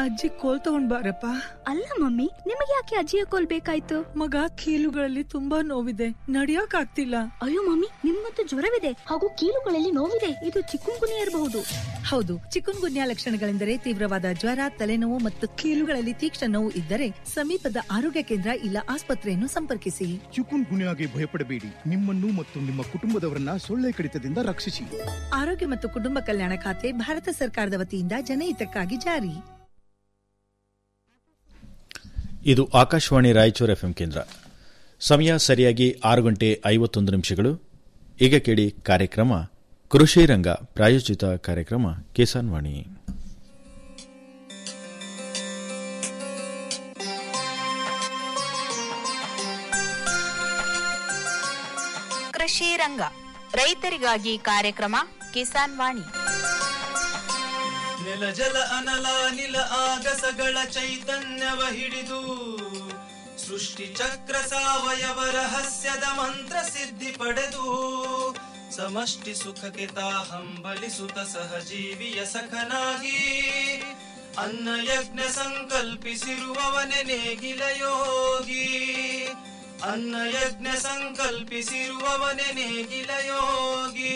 ಅಜ್ಜಿ ಕೋಲ್ ತಗೊಂಡ್ ಬಾರಪ್ಪ ಅಲ್ಲ ಮಮ್ಮಿ ನಿಮಗೆ ಯಾಕೆ ಅಜ್ಜಿಯ ಕೋಲ್ ಬೇಕಾಯ್ತು ಮಗ ಕೀಲುಗಳಲ್ಲಿ ತುಂಬಾ ನೋವಿದೆ ನಡಿಯಕ್ ಆಗ್ತಿಲ್ಲ ಅಯ್ಯೋ ಮಮ್ಮಿ ನಿಮ್ಗಂತೂ ಜ್ವರವಿದೆ ಹಾಗೂ ಕೀಲುಗಳಲ್ಲಿ ನೋವಿದೆ ಇದು ಚಿಕ್ಕುಂಗುನಿ ಇರಬಹುದು ಹೌದು ಚಿಕುನ್ ಗುನ್ಯಾ ಲಕ್ಷಣಗಳೆಂದರೆ ತೀವ್ರವಾದ ಜ್ವರ ತಲೆನೋವು ಮತ್ತು ಕೀಲುಗಳಲ್ಲಿ ತೀಕ್ಷ್ಣ ನೋವು ಇದ್ದರೆ ಸಮೀಪದ ಆರೋಗ್ಯ ಕೇಂದ್ರ ಇಲ್ಲ ಆಸ್ಪತ್ರೆಯನ್ನು ಸಂಪರ್ಕಿಸಿ ಚಿಕುನ್ ಗುನ್ಯಾಗೆ ಭಯಪಡಬೇಡಿ ನಿಮ್ಮನ್ನು ಮತ್ತು ನಿಮ್ಮ ಕುಟುಂಬದವರನ್ನ ಸೊಳ್ಳೆ ಕಡಿತದಿಂದ ರಕ್ಷಿಸಿ ಆರೋಗ್ಯ ಮತ್ತು ಕುಟುಂಬ ಕಲ್ಯಾಣ ಖಾತೆ ಭಾರತ ಸರ್ಕಾರದ ವತಿಯಿಂದ ಜನಹಿತಕ್ಕಾಗಿ ಜಾರಿ ಇದು ಆಕಾಶವಾಣಿ ರಾಯಚೂರು ಎಫ್ಎಂ ಕೇಂದ್ರ ಸಮಯ ಸರಿಯಾಗಿ ಆರು ಗಂಟೆ ಐವತ್ತೊಂದು ನಿಮಿಷಗಳು ಈಗ ಕೇಳಿ ಕಾರ್ಯಕ್ರಮ ಕೃಷಿ ರಂಗ ಪ್ರಾಯೋಜಿತ ಕಾರ್ಯಕ್ರಮ ಕಿಸಾನ್ ವಾಣಿ ಕೃಷಿ ರಂಗ ರೈತರಿಗಾಗಿ ಕಾರ್ಯಕ್ರಮ ಕಿಸಾನ್ ವಾಣಿ ನೆಲ ಜಲ ಅನಲ ನಿಲ ಆಗಸಗಳ ಚೈತನ್ಯವ ಹಿಡಿದು ಸೃಷ್ಟಿ ಚಕ್ರ ಸಾವಯವ ರಹಸ್ಯದ ಮಂತ್ರ ಸಿದ್ಧಿ ಪಡೆದು ಸಮಷ್ಟಿ ಸುಖಕ್ಕೆ ತಾ ಹಂಬಲಿಸುತ್ತ ಸಹಜೀವಿಯ ಸಖನಾಗಿ ಅನ್ನ ಯಜ್ಞ ಸಂಕಲ್ಪಿಸಿರುವವನೆ ನೇಗಿಲ ಯೋಗಿ ಅನ್ನ ಯಜ್ಞ ಸಂಕಲ್ಪಿಸಿರುವವನೆ ನೇಗಿಲ ಯೋಗಿ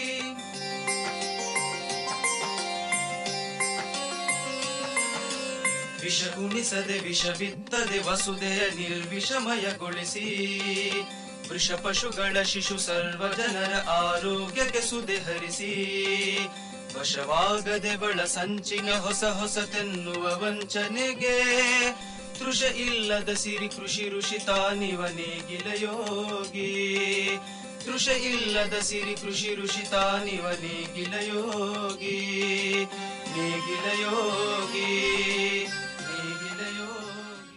ವಿಷ ಉಣಿಸದೆ ವಿಷ ಬಿತ್ತದೆ ವಸುದೆಯ ನಿರ್ವಿಷಮಯಗೊಳಿಸಿ ವೃಷ ಪಶುಗಳ ಶಿಶು ಸರ್ವ ಜನರ ಆರೋಗ್ಯಕ್ಕೆ ಸುದೆ ಹರಿಸಿ ವಶವಾಗದೆ ಬಳ ಸಂಚಿನ ಹೊಸ ಹೊಸತೆನ್ನುವ ವಂಚನೆಗೆ ತೃಷ ಇಲ್ಲದ ಸಿರಿ ಕೃಷಿ ಋಷಿ ತಾನಿವ ನೇಗಿಲ ಯೋಗಿ ತೃಷ ಇಲ್ಲದ ಸಿರಿ ಕೃಷಿ ಋಷಿ ತಾನಿವ ನೇಗಿಲ ಯೋಗಿ ನೇಗಿಲ ಯೋಗಿ ನೇಗಿಲ ಯೋಗಿ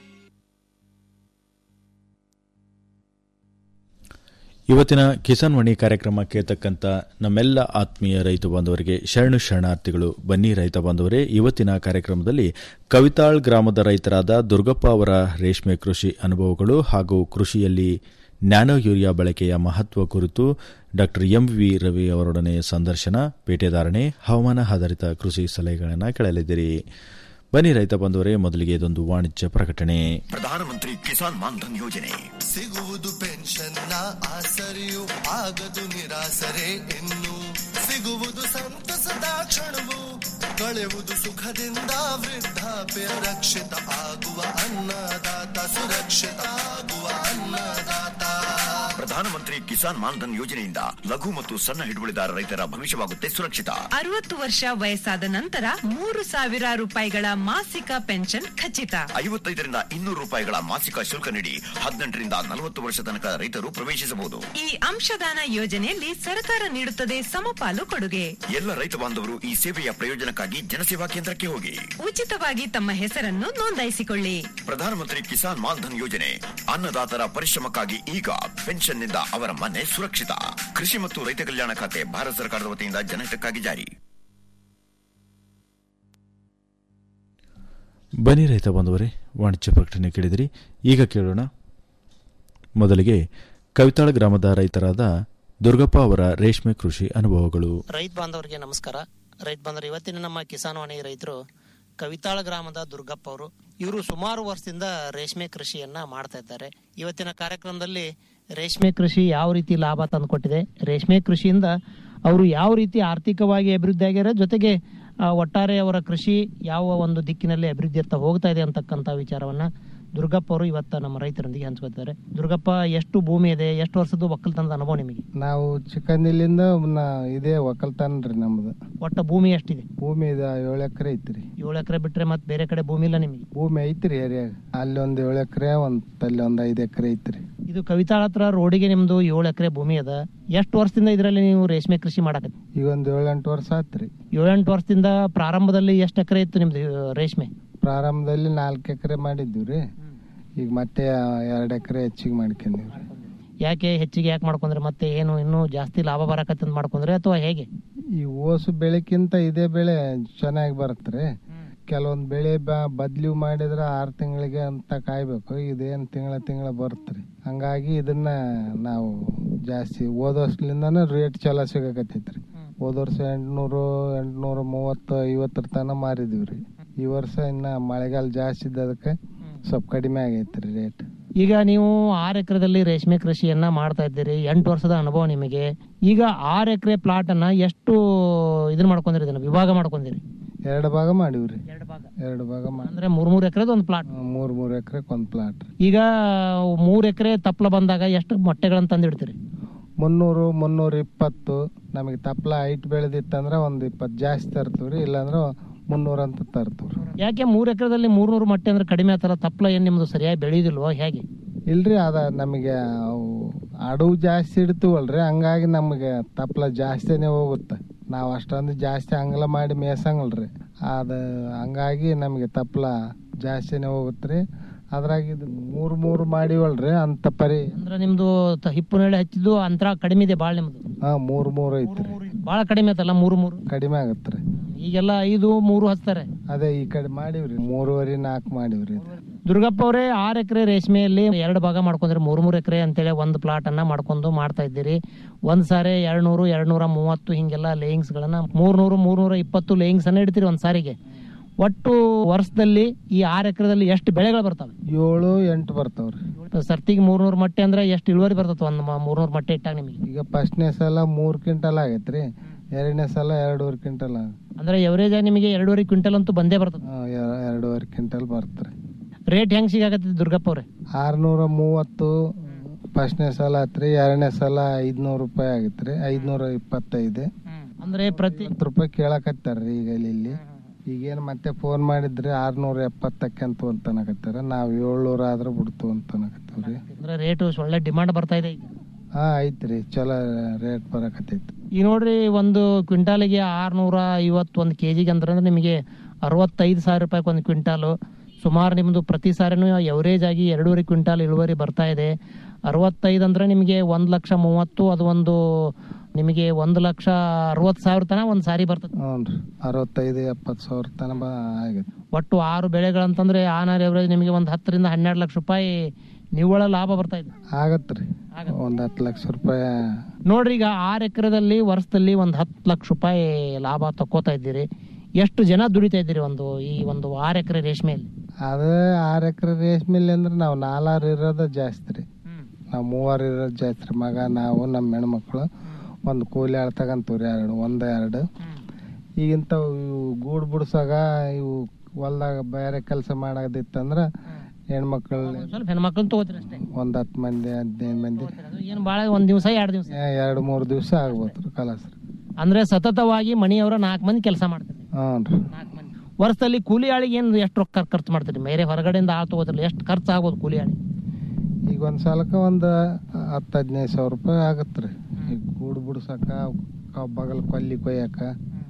ಇವತ್ತಿನ ಕಿಸಾನ್ ವಾಣಿ ಕಾರ್ಯಕ್ರಮ ಕೇಳ್ತಕ್ಕಂಥ ನಮ್ಮೆಲ್ಲ ಆತ್ಮೀಯ ರೈತ ಬಾಂಧವರಿಗೆ ಶರಣು ಶರಣಾರ್ಥಿಗಳು ಬನ್ನಿ ರೈತ ಬಾಂಧವರೇ ಇವತ್ತಿನ ಕಾರ್ಯಕ್ರಮದಲ್ಲಿ ಕವಿತಾಳ್ ಗ್ರಾಮದ ರೈತರಾದ ದುರ್ಗಪ್ಪ ಅವರ ರೇಷ್ಮೆ ಕೃಷಿ ಅನುಭವಗಳು ಹಾಗೂ ಕೃಷಿಯಲ್ಲಿ ನ್ಯಾನೋ ಯೂರಿಯಾ ಬಳಕೆಯ ಮಹತ್ವ ಕುರಿತು ಡಾ ಎಂ ವಿ ರವಿ ಅವರೊಡನೆ ಸಂದರ್ಶನ ಪೇಟೆದಾರಣೆ ಹವಾಮಾನ ಆಧಾರಿತ ಕೃಷಿ ಸಲಹೆಗಳನ್ನು ಕೇಳಲಿದ್ದೀರಿ ಬನ್ನಿ ರೈತ ಬಂದವರೇ ಮೊದಲಿಗೆ ಇದೊಂದು ವಾಣಿಜ್ಯ ಪ್ರಕಟಣೆ ಪ್ರಧಾನಮಂತ್ರಿ ಕಿಸಾನ್ ಮಾನ್ಧನ್ ಯೋಜನೆ ಸಿಗುವುದು ಪೆನ್ಷನ್ನ ಆಸರೆಯು ಆಗದು ನಿರಾಸರೆ ಇನ್ನು ಸಿಗುವುದು ಸಂತಸದ ಕ್ಷಣವು ಕಳೆಯುವುದು ಸುಖದಿಂದ ವೃದ್ಧಾಪ್ಯ ರಕ್ಷಿತ ಆಗುವ ಅನ್ನದಾತ ಸುರಕ್ಷಿತ ಆಗುವ ಅನ್ನದಾತ ಪ್ರಧಾನಮಂತ್ರಿ ಕಿಸಾನ್ ಮಾನ್ಧನ್ ಯೋಜನೆಯಿಂದ ಲಘು ಮತ್ತು ಸಣ್ಣ ಹಿಡುವಳಿದಾರ ರೈತರ ಭವಿಷ್ಯವಾಗುತ್ತೆ ಸುರಕ್ಷಿತ ಅರವತ್ತು ವರ್ಷ ವಯಸ್ಸಾದ ನಂತರ ಮೂರು ಸಾವಿರ ರೂಪಾಯಿಗಳ ಮಾಸಿಕ ಪೆನ್ಷನ್ ಖಚಿತ ಐವತ್ತೈದರಿಂದ ಇನ್ನೂರು ರೂಪಾಯಿಗಳ ಮಾಸಿಕ ಶುಲ್ಕ ನೀಡಿ ಹದಿನೆಂಟರಿಂದ ನಲವತ್ತು ವರ್ಷ ತನಕ ರೈತರು ಪ್ರವೇಶಿಸಬಹುದು ಈ ಅಂಶದಾನ ಯೋಜನೆಯಲ್ಲಿ ಸರ್ಕಾರ ನೀಡುತ್ತದೆ ಸಮಪಾಲು ಕೊಡುಗೆ ಎಲ್ಲ ರೈತ ಬಾಂಧವರು ಈ ಸೇವೆಯ ಪ್ರಯೋಜನಕ್ಕಾಗಿ ಜನಸೇವಾ ಕೇಂದ್ರಕ್ಕೆ ಹೋಗಿ ಉಚಿತವಾಗಿ ತಮ್ಮ ಹೆಸರನ್ನು ನೋಂದಾಯಿಸಿಕೊಳ್ಳಿ ಪ್ರಧಾನಮಂತ್ರಿ ಕಿಸಾನ್ ಮಾನ್ಧನ್ ಯೋಜನೆ ಅನ್ನದಾತರ ಪರಿಶ್ರಮಕ್ಕಾಗಿ ಈಗ ಪೆನ್ಷನ್ನಿಂದ ಅವರ ಮನೆ ಸುರಕ್ಷಿತ ಕೃಷಿ ಮತ್ತು ರೈತ ಕಲ್ಯಾಣ ಖಾತೆ ಭಾರತ ಸರ್ಕಾರದ ವತಿಯಿಂದ ಜನಹಿತಕ್ಕಾಗಿ ಜಾರಿ ಬನ್ನಿ ರೈತ ಬಾಂಧವರೇ ವಾಣಿಜ್ಯ ಪ್ರಕಟಣೆ ಕೇಳಿದಿರಿ ಈಗ ಕೇಳೋಣ ಮೊದಲಿಗೆ ಕವಿತಾಳ ಗ್ರಾಮದ ರೈತರಾದ ದುರ್ಗಪ್ಪ ಅವರ ರೇಷ್ಮೆ ಕೃಷಿ ಅನುಭವಗಳು ರೈತ ಬಾಂಧವರಿಗೆ ನಮಸ್ಕಾರ ರೈತ ಬಾಂಧವರು ಇವತ್ತಿನ ನಮ್ಮ ಕಿಸಾನ್ ವಾಣಿ ರೈತರು ಕವಿತಾಳ ಗ್ರಾಮದ ದುರ್ಗಪ್ಪ ಅವರು ಇವರು ಸುಮಾರು ವರ್ಷದಿಂದ ರೇಷ್ಮೆ ಕೃಷಿಯನ್ನ ಮಾಡ್ತಾ ಇದ್ದಾರೆ ಇವತ್ತಿನ ಕಾರ್ಯಕ್ರಮದಲ್ಲಿ ರೇಷ್ಮೆ ಕೃಷಿ ಯಾವ ರೀತಿ ಲಾಭ ತಂದುಕೊಟ್ಟಿದೆ ರೇಷ್ಮೆ ಕೃಷಿಯಿಂದ ಅವರು ಯಾವ ರೀತಿ ಆರ್ಥಿಕವಾಗಿ ಅಭಿವೃದ್ಧಿ ಆಗ್ಯಾರ ಜೊತೆಗೆ ಆ, ಒಟ್ಟಾರೆ ಅವರ ಕೃಷಿ ಯಾವ ಒಂದು ದಿಕ್ಕಿನಲ್ಲಿ ಅಭಿವೃದ್ಧಿಯತ್ತ ಹೋಗ್ತಾ ಇದೆ ಅಂತಕ್ಕಂಥ ವಿಚಾರವನ್ನ ದುರ್ಗಪ್ಪ ಅವರು ಇವತ್ತ ನಮ್ಮ ರೈತರೊಂದಿಗೆ ಹಂಚ್ಕೊತಿದ್ದಾರೆ ದುರ್ಗಪ್ಪ ಎಷ್ಟು ಭೂಮಿ ಇದೆ ಎಷ್ಟು ವರ್ಷದ ಒಕ್ಕಲ್ತನದ ಅನುಭವ ನಿಮಗೆ ನಾವು ಚಿಕ್ಕಂದಿಲಿಂದ ನ- ಇದೇ ಒಕ್ಕಲ್ತನ ರೀ ನಮ್ದು ಒಟ್ಟ ಭೂಮಿ ಎಷ್ಟಿದೆ ಭೂಮಿ ಇದ ಏಳು ಎಕರೆ ಐತ್ರಿ ಏಳು ಎಕರೆ ಬಿಟ್ರೆ ಮತ್ತೆ ಬೇರೆ ಕಡೆ ಭೂಮಿ ಇಲ್ಲ ನಿಮಗೆ ಭೂಮಿ ಐತ್ರಿ ಏರಿಯಾಗ ಅಲ್ಲಿ ಒಂದ್ ಏಳು ಎಕರೆ ಒಂದ್ ಅಲ್ಲಿ ಒಂದ್ ಐದ್ ಎಕರೆ ಐತ್ರಿ ಇದು ಕವಿತಾಳ ಹತ್ರ ರೋಡಿಗೆ ನಿಮ್ದು ಏಳು ಎಕರೆ ಭೂಮಿ ಅದ ಎಷ್ಟು ವರ್ಷದಿಂದ ಇದರಲ್ಲಿ ನೀವು ರೇಷ್ಮೆ ಕೃಷಿ ಮಾಡಕತ್ತಿ ಈಗ ಒಂದ್ ಏಳೆಂಟು ವರ್ಷ ಆತ್ರಿ ಏಳೆಂಟು ವರ್ಷದಿಂದ ಪ್ರಾರಂಭದಲ್ಲಿ ಎಷ್ಟು ಎಕರೆ ಇತ್ತು ನಿಮ್ದು ಆ, ರೇಷ್ಮೆ ಪ್ರಾರಂಭದಲ್ಲಿ ನಾಲ್ಕು ಎಕರೆ ಮಾಡಿದ್ವಿ ಈಗ ಮತ್ತೆ ಎರಡ್ ಎಕರೆ ಹೆಚ್ಚಿಗೆ ಮಾಡ್ಕೊಂಡಿವ್ರಿ ಯಾಕೆ ಹೆಚ್ಚಿಗೆ ಯಾಕೆ ಮಾಡ್ಕೊಂಡ್ರೆ ಮತ್ತೆ ಏನು ಇನ್ನೂ ಜಾಸ್ತಿ ಲಾಭ ಬರಕತ್ತಂತ ಮಾಡ್ಕೊಂಡ್ರೆ ಅಥವಾ ಹೇಗೆ ಈ ಓಸು ಬೆಳೆಕ್ಕಿಂತ ಇದೇ ಬೆಳೆ ಚೆನ್ನಾಗಿ ಬರತ್ರಿ ಕೆಲವೊಂದ್ ಬೆಳೆ ಬ- ಬದ್ಲಿ ಮಾಡಿದ್ರ ಆರ್ ತಿಂಗಳಿಗೆ ಅಂತ ಕಾಯ್ಬೇಕು ಇದೇನ್ ತಿಂಗಳ ತಿಂಗಳ ಬರುತ್ತ್ರಿ ಹಂಗಾಗಿ ಇದನ್ನ ನಾವು ಜಾಸ್ತಿ ಹೋದ ವರ್ಷಲಿಂದಾನು ರೇಟ್ ಚಲೋ ಸಿಗಕತ್ತೈತ್ರಿ ಹೋದ ವರ್ಷ ಎಂಟ್ನೂರು ಎಂಟ್ನೂರ ಮೂವತ್ತು ಐವತ್ತರ ತನ ಮಾರಿದೀವ್ರಿ ಈ ವರ್ಷ ಇನ್ನ ಮಳೆಗಾಲ ಜಾಸ್ತಿ ಇದ್ದದಕ್ಕೆ ಸ್ವಲ್ಪ ಕಡಿಮೆ ಆಗೈತ್ರಿ ರೇಟ್ ಈಗ ನೀವು ಆರು ಎಕರೆದಲ್ಲಿ ರೇಷ್ಮೆ ಕೃಷಿಯನ್ನ ಮಾಡ್ತಾ ಇದ್ದೀರಿ ಎಂಟು ವರ್ಷದ ಅನುಭವ ನಿಮಗೆ ಈಗ ಆರು ಎಕರೆ ಪ್ಲಾಟ್ ಅನ್ನ ಎಷ್ಟು ಇದನ್ನ ಮಾಡ್ಕೊಂಡಿರಿ ಇದನ್ನ ವಿಭಾಗ ಮಾಡ್ಕೊಂಡಿರಿ ಎರಡು ಭಾಗ ಮಾಡಿವ್ರಿ ಎರಡು ಭಾಗ ಎರಡು ಭಾಗ ಮಾಡಿ ಅಂದ್ರೆ ಮೂರ್ ಮೂರ್ ಎಕರೆದ ಒಂದು ಪ್ಲಾಟ್ ಮೂರ್ ಮೂರ್ ಎಕರೆಕ್ ಒಂದ್ ಪ್ಲಾಟ್ ಈಗ ಮೂರ್ ಎಕರೆ ತಪ್ಪಲ ಬಂದಾಗ ಎಷ್ಟು ಮೊಟ್ಟೆಗಳನ್ನ ತಂದಿಡ್ತೀರಿ ಮುನ್ನೂರು ಮುನ್ನೂರ ಇಪ್ಪತ್ತು ನಮಗೆ ತಪ್ಪಲ ಹೈಟ್ ಬೆಳೆದಿತ್ತಂದ್ರ ಒಂದ್ ಇಪ್ಪತ್ತು ಜಾಸ್ತಿ ತರ್ತೀವ್ರಿ ಇಲ್ಲಾಂದ್ರ ಮುನ್ನೂರ ಅಂತ ತರ್ತೀವ್ರಿ ಯಾಕೆ ಮೂರ್ ಎಕರೆದಲ್ಲಿ ಮೂರ್ನೂರು ಮೊಟ್ಟೆ ಅಂದ್ರೆ ಕಡಿಮೆ ಆತರ ತಪ್ಪಲ ಏನ್ ನಿಮ್ದು ಸರಿಯಾಗಿ ಬೆಳೆಯುದಿಲ್ವೋ ಹೇಗೆ ಇಲ್ರಿ ಅದ ನಮಗೆ ಅವು ಅಡವು ಜಾಸ್ತಿ ಇಡ್ತೀವಲ್ರಿ ಹಂಗಾಗಿ ನಮಗೆ ತಪ್ಪಲ ಜಾಸ್ತಿನೇ ಹೋಗುತ್ತೆ ನಾವು ಅಷ್ಟೊಂದು ಜಾಸ್ತಿ ಅಂಗಲ ಮಾಡಿ ಮೇಸಂಗಲ್ರಿ ಅದ ಹಂಗಾಗಿ ನಮಗೆ ತಪ್ಪಲ ಜಾಸ್ತಿನೇ ಹೋಗುತ್ರಿ ಅದ್ರಾಗ ಇದು ಮೂರ್ ಮೂರ್ ಮಾಡಿವಲ್ರಿ ಅಂತ ಪರಿ ಅಂದ್ರೆ ನಿಮ್ದು ತ- ಹಿಪ್ಪು ನೇಳೆ ಹಚ್ಚಿದ್ದು ಅಂತರ ಕಡಿಮೆ ಇದೆ ಬಾಳ್ ನಿಮ್ದು ಹಾ ಮೂರ್ ಮೂರ್ ಐತ್ರಿ ಬಾಳ ಕಡಿಮೆ ಐತಲ್ಲ ಮೂರು ಮೂರು ಕಡಿಮೆ ಆಗತ್ರಿ ಈಗೆಲ್ಲ ಐದು ಮೂರು ಹಚ್ತಾರೆ ಅದೇ ಈ ಕಡೆ ಮಾಡಿವ್ರಿ ಮೂರುವರೆ ನಾಲ್ಕು ಮಾಡಿವ್ರಿ ಇದು. ದುರ್ಗಪ್ಪ ಅವರೇ ಆರು ಎಕರೆ ರೇಷ್ಮೆಯಲ್ಲಿ ಎರಡು ಭಾಗ ಮಾಡ್ಕೊಂಡ್ರಿ ಮೂರ್ ಮೂರ್ ಎಕರೆ ಅಂತೇಳಿ ಒಂದು ಪ್ಲಾಟ್ ಅನ್ನ ಮಾಡ್ಕೊಂಡು ಮಾಡ್ತಾ ಇದ್ದೀರಿ ಒಂದ್ ಸಾರಿ ಎರಡ್ ನೂರು ಎರಡ್ ನೂರ ಮೂವತ್ತು ಹಿಂಗೆಲ್ಲ ಲೇಯಿಂಗ್ಸ್ ಗಳನ್ನ ಮೂರ್ನೂರು ಮೂರ್ನೂರ ಇಪ್ಪತ್ತು ಲೇಯಿಂಗ್ಸ್ ಅನ್ನ ಇಡ್ತೀರಿ ಒಂದ್ ಸಾರಿಗೆ ಒಟ್ಟು ವರ್ಷದಲ್ಲಿ ಈ ಆರು ಎಕರೆದಲ್ಲಿ ಎಷ್ಟು ಬೆಳೆಗಳು ಬರ್ತವೆ ಏಳು ಎಂಟು ಬರ್ತಾವ್ರಿ ಸರ್ತಿಗೆ ಮೂರ್ನೂರು ಮಟ್ಟೆ ಅಂದ್ರೆ ಎಷ್ಟು ಇಳುವರಿ ಬರ್ತದೆ ಒಂದ್ ಮ- ಮೂರ್ನೂರು ಮಟ್ಟೆ ಇಟ್ಟಾಗ ನಿಮಗೆ ಈಗ ಫಸ್ಟ್ನೇ ಸಲ ಮೂರ್ ಕ್ವಿಂಟಲ್ ಆಗೈತ್ರಿ ಎರಡನೇ ಸಲ ಎರಡೂವರೆ ಕ್ವಿಂಟಲ್ ಆಗ ಅಂದ್ರೆ ಎವರೇಜ್ ಆಗಿ ನಿಮಗೆ ಎರಡೂವರೆ ಕ್ವಿಂಟಲ್ ಅಂತೂ ಬಂದೇ ಬರ್ತದೆ ಆ, ಎರ- ಎರಡೂವರೆ ಕ್ವಿಂಟಲ್ ಬರ್ತ್ರಿ ರೇಟ್ ಹೆಂಗ್ ಸಿಗಾಕತ್ತಿ ದುರ್ಗಪ್ಪ ಅವ್ರೆ ಆರ್ನೂರ ಮೂವತ್ತು ಫಸ್ಟ್ನೇ ಸಲ ಆತ್ರಿ ಎರಡನೇ ಸಲ ಐದ್ನೂರು ರೂಪಾಯಿ ಆಗಿತ್ರಿ ಐದ್ನೂರ ಇಪ್ಪತ್ತೈದು ಅಂದ್ರೆ ಪ್ರತಿ ಹತ್ತು ರೂಪಾಯಿ ಕೇಳಕತ್ತಾರ್ರಿ ಈಗ ಇಲ್ಲಿ ಇಲ್ಲಿ ಈಗೇನ್ ಮತ್ತೆ ಫೋನ್ ಮಾಡಿದ್ರಿ ಆರ್ನೂರ ಎಪ್ಪತ್ತಕ್ಕೆ ಅಂತ ಅಂತನಕತ್ತಾರ ನಾವ್ ಏಳ್ನೂರ ಆದ್ರ ಬಿಡ್ತು ಅಂತನಕತ್ತೀವ್ರಿ ಅಂದ್ರೆ ರೇಟ್ ಒಳ್ಳೆ ಡಿಮಾಂಡ್ ಬರ್ತಾ ಇದೆ ಈಗ ಹಾ ಐತ್ರಿ ಚಲೋ ರೇಟ್ ಬರಕತ್ತೈತಿ ಈಗ ನೋಡ್ರಿ ಒಂದು ಕ್ವಿಂಟಾಲಿಗೆ ಆರ್ನೂರ ಐವತ್ತು ಒಂದು ಕೆ ಜಿಗೆ ಅಂದ್ರೆ ನಿಮಗೆ ಅರವತ್ತೈದು ಸಾವಿರ ರೂಪಾಯಿ ಒಂದು ಕ್ವಿಂಟಾಲು ಸುಮಾರು ನಿಮ್ದು ಪ್ರತಿ ಸಾರಿನೂ ಎವರೇಜ್ ಆಗಿ ಎರಡೂವರೆ ಕ್ವಿಂಟಾಲ್ ಇಳುವರಿ ಬರ್ತಾ ಇದೆ ಅರವತ್ತೈದು ಅಂದ್ರೆ ನಿಮಗೆ ಒಂದು ಲಕ್ಷ ಮೂವತ್ತು ಅದು ಒಂದು ನಿಮಗೆ ಒಂದು ಲಕ್ಷ ಅರವತ್ತು ಸಾವಿರ ತನ ಒಂದು ಸಾರಿ ಬರ್ತದೆ ಹ್ಞೂನ್ರಿ ಅರವತ್ತೈದು ಎಪ್ಪತ್ತು ಸಾವಿರ ತನ ಬ ಆಗೈತಿ ಒಟ್ಟು ಆರು ಬೆಳೆಗಳಂತಂದ್ರೆ ಆನರ್ ಎವರೇಜ್ ನಿಮಗೆ ಒಂದು ಹತ್ತರಿಂದ ಹನ್ನೆರಡು ಲಕ್ಷ ರೂಪಾಯಿ ನಿವ್ವಳ ಲಾಭ ಬರ್ತಾ ಇದೆ ಆಗತ್ರಿ ಒಂದ್ ಹತ್ತು ಲಕ್ಷ ರೂಪಾಯಿ ನೋಡ್ರಿ ಈಗ ಆರು ಎಕರೆದಲ್ಲಿ ವರ್ಷದಲ್ಲಿ ಒಂದು ಹತ್ತು ಲಕ್ಷ ರೂಪಾಯಿ ಲಾಭ ತಕ್ಕೋತಾ ಇದ್ದೀರಿ ಎಷ್ಟು ಜನ ದುಡಿತಾ ಇದ್ದೀರಿ ಒಂದು ಈ ಒಂದು ಆರು ಎಕರೆ ರೇಷ್ಮೆಯಲ್ಲಿ ಅದೇ ಆರ್ ಎಕರೆ ರೇಷ್ಮೆಲಿ ಅಂದ್ರೆ ನಾವು ನಾಲಾರು ಇರೋದ ಜಾಸ್ತಿ ರೀ ನಾವು ಮೂವರು ಇರೋದು ಜಾಸ್ತಿ ರೀ ಮಗ ನಾವು ನಮ್ಮ ಹೆಣ್ಮಕ್ಳು ಒಂದು ಕೂಲಿ ಆಳ್ ತಗಂತೀವ್ರಿ ಎರಡು ಒಂದ ಎರಡು ಈಗಿಂತವು ಇವು ಗೂಡು ಬಿಡ್ಸಾಗ ಇವು ಹೊಲ್ದಾಗ ಬೇರೆ ಕೆಲಸ ಮಾಡೋದಿತ್ತಂದ್ರ ಹೆಣ್ಮಕ್ಳು ಸ್ವಲ್ಪ ಹೆಣ್ಮಕ್ಳನ್ನ ತಗೋತೀರಿ ಅಷ್ಟೇ ಒಂದ್ ಹತ್ತು ಮಂದಿ ಹದಿನೈದು ಮಂದಿ ಏನು ಭಾಳ ಒಂದ್ ದಿವಸ ಎರಡು ದಿವಸ ಏ, ಎರಡು ಮೂರು ದಿವಸ ಆಗ್ಬೋದು ಕಲಾಸ ಅಂದ್ರೆ ಸತತವಾಗಿ ಮಣಿಯವರ ನಾಲ್ಕು ಮಂದಿ ಕೆಲಸ ಮಾಡ್ತಾರೆ ಹ್ಞೂ ವರ್ಷದಲ್ಲಿ ಕೂಲಿ ಆಳಿಗೆ ಏನು ಎಷ್ಟು ರೊಕ್ಕ ಖರ್ಚು ಮಾಡ್ತೀರಿ ಬೇರೆ ಹೊರಗಡೆಯಿಂದ ಆಳು ತಗೋತಿರಲ್ಲ ಎಷ್ಟು ಖರ್ಚು ಆಗ್ಬೋದು ಕೂಲಿ ಆಳಿ ಈಗ ಒಂದ್ ಸಲಕ್ಕ ಒಂದ್ ಹತ್ತು ಹದಿನೈದು ಸಾವಿರ ರೂಪಾಯಿ ಆಗತ್ರಿ ಈಗ ಗೂಡು ಬಿಡ್ಸಕ ಕ- ಬಗಲ್ ಕೊಲ್ಲಿ ಕೊಯ್ಯಕ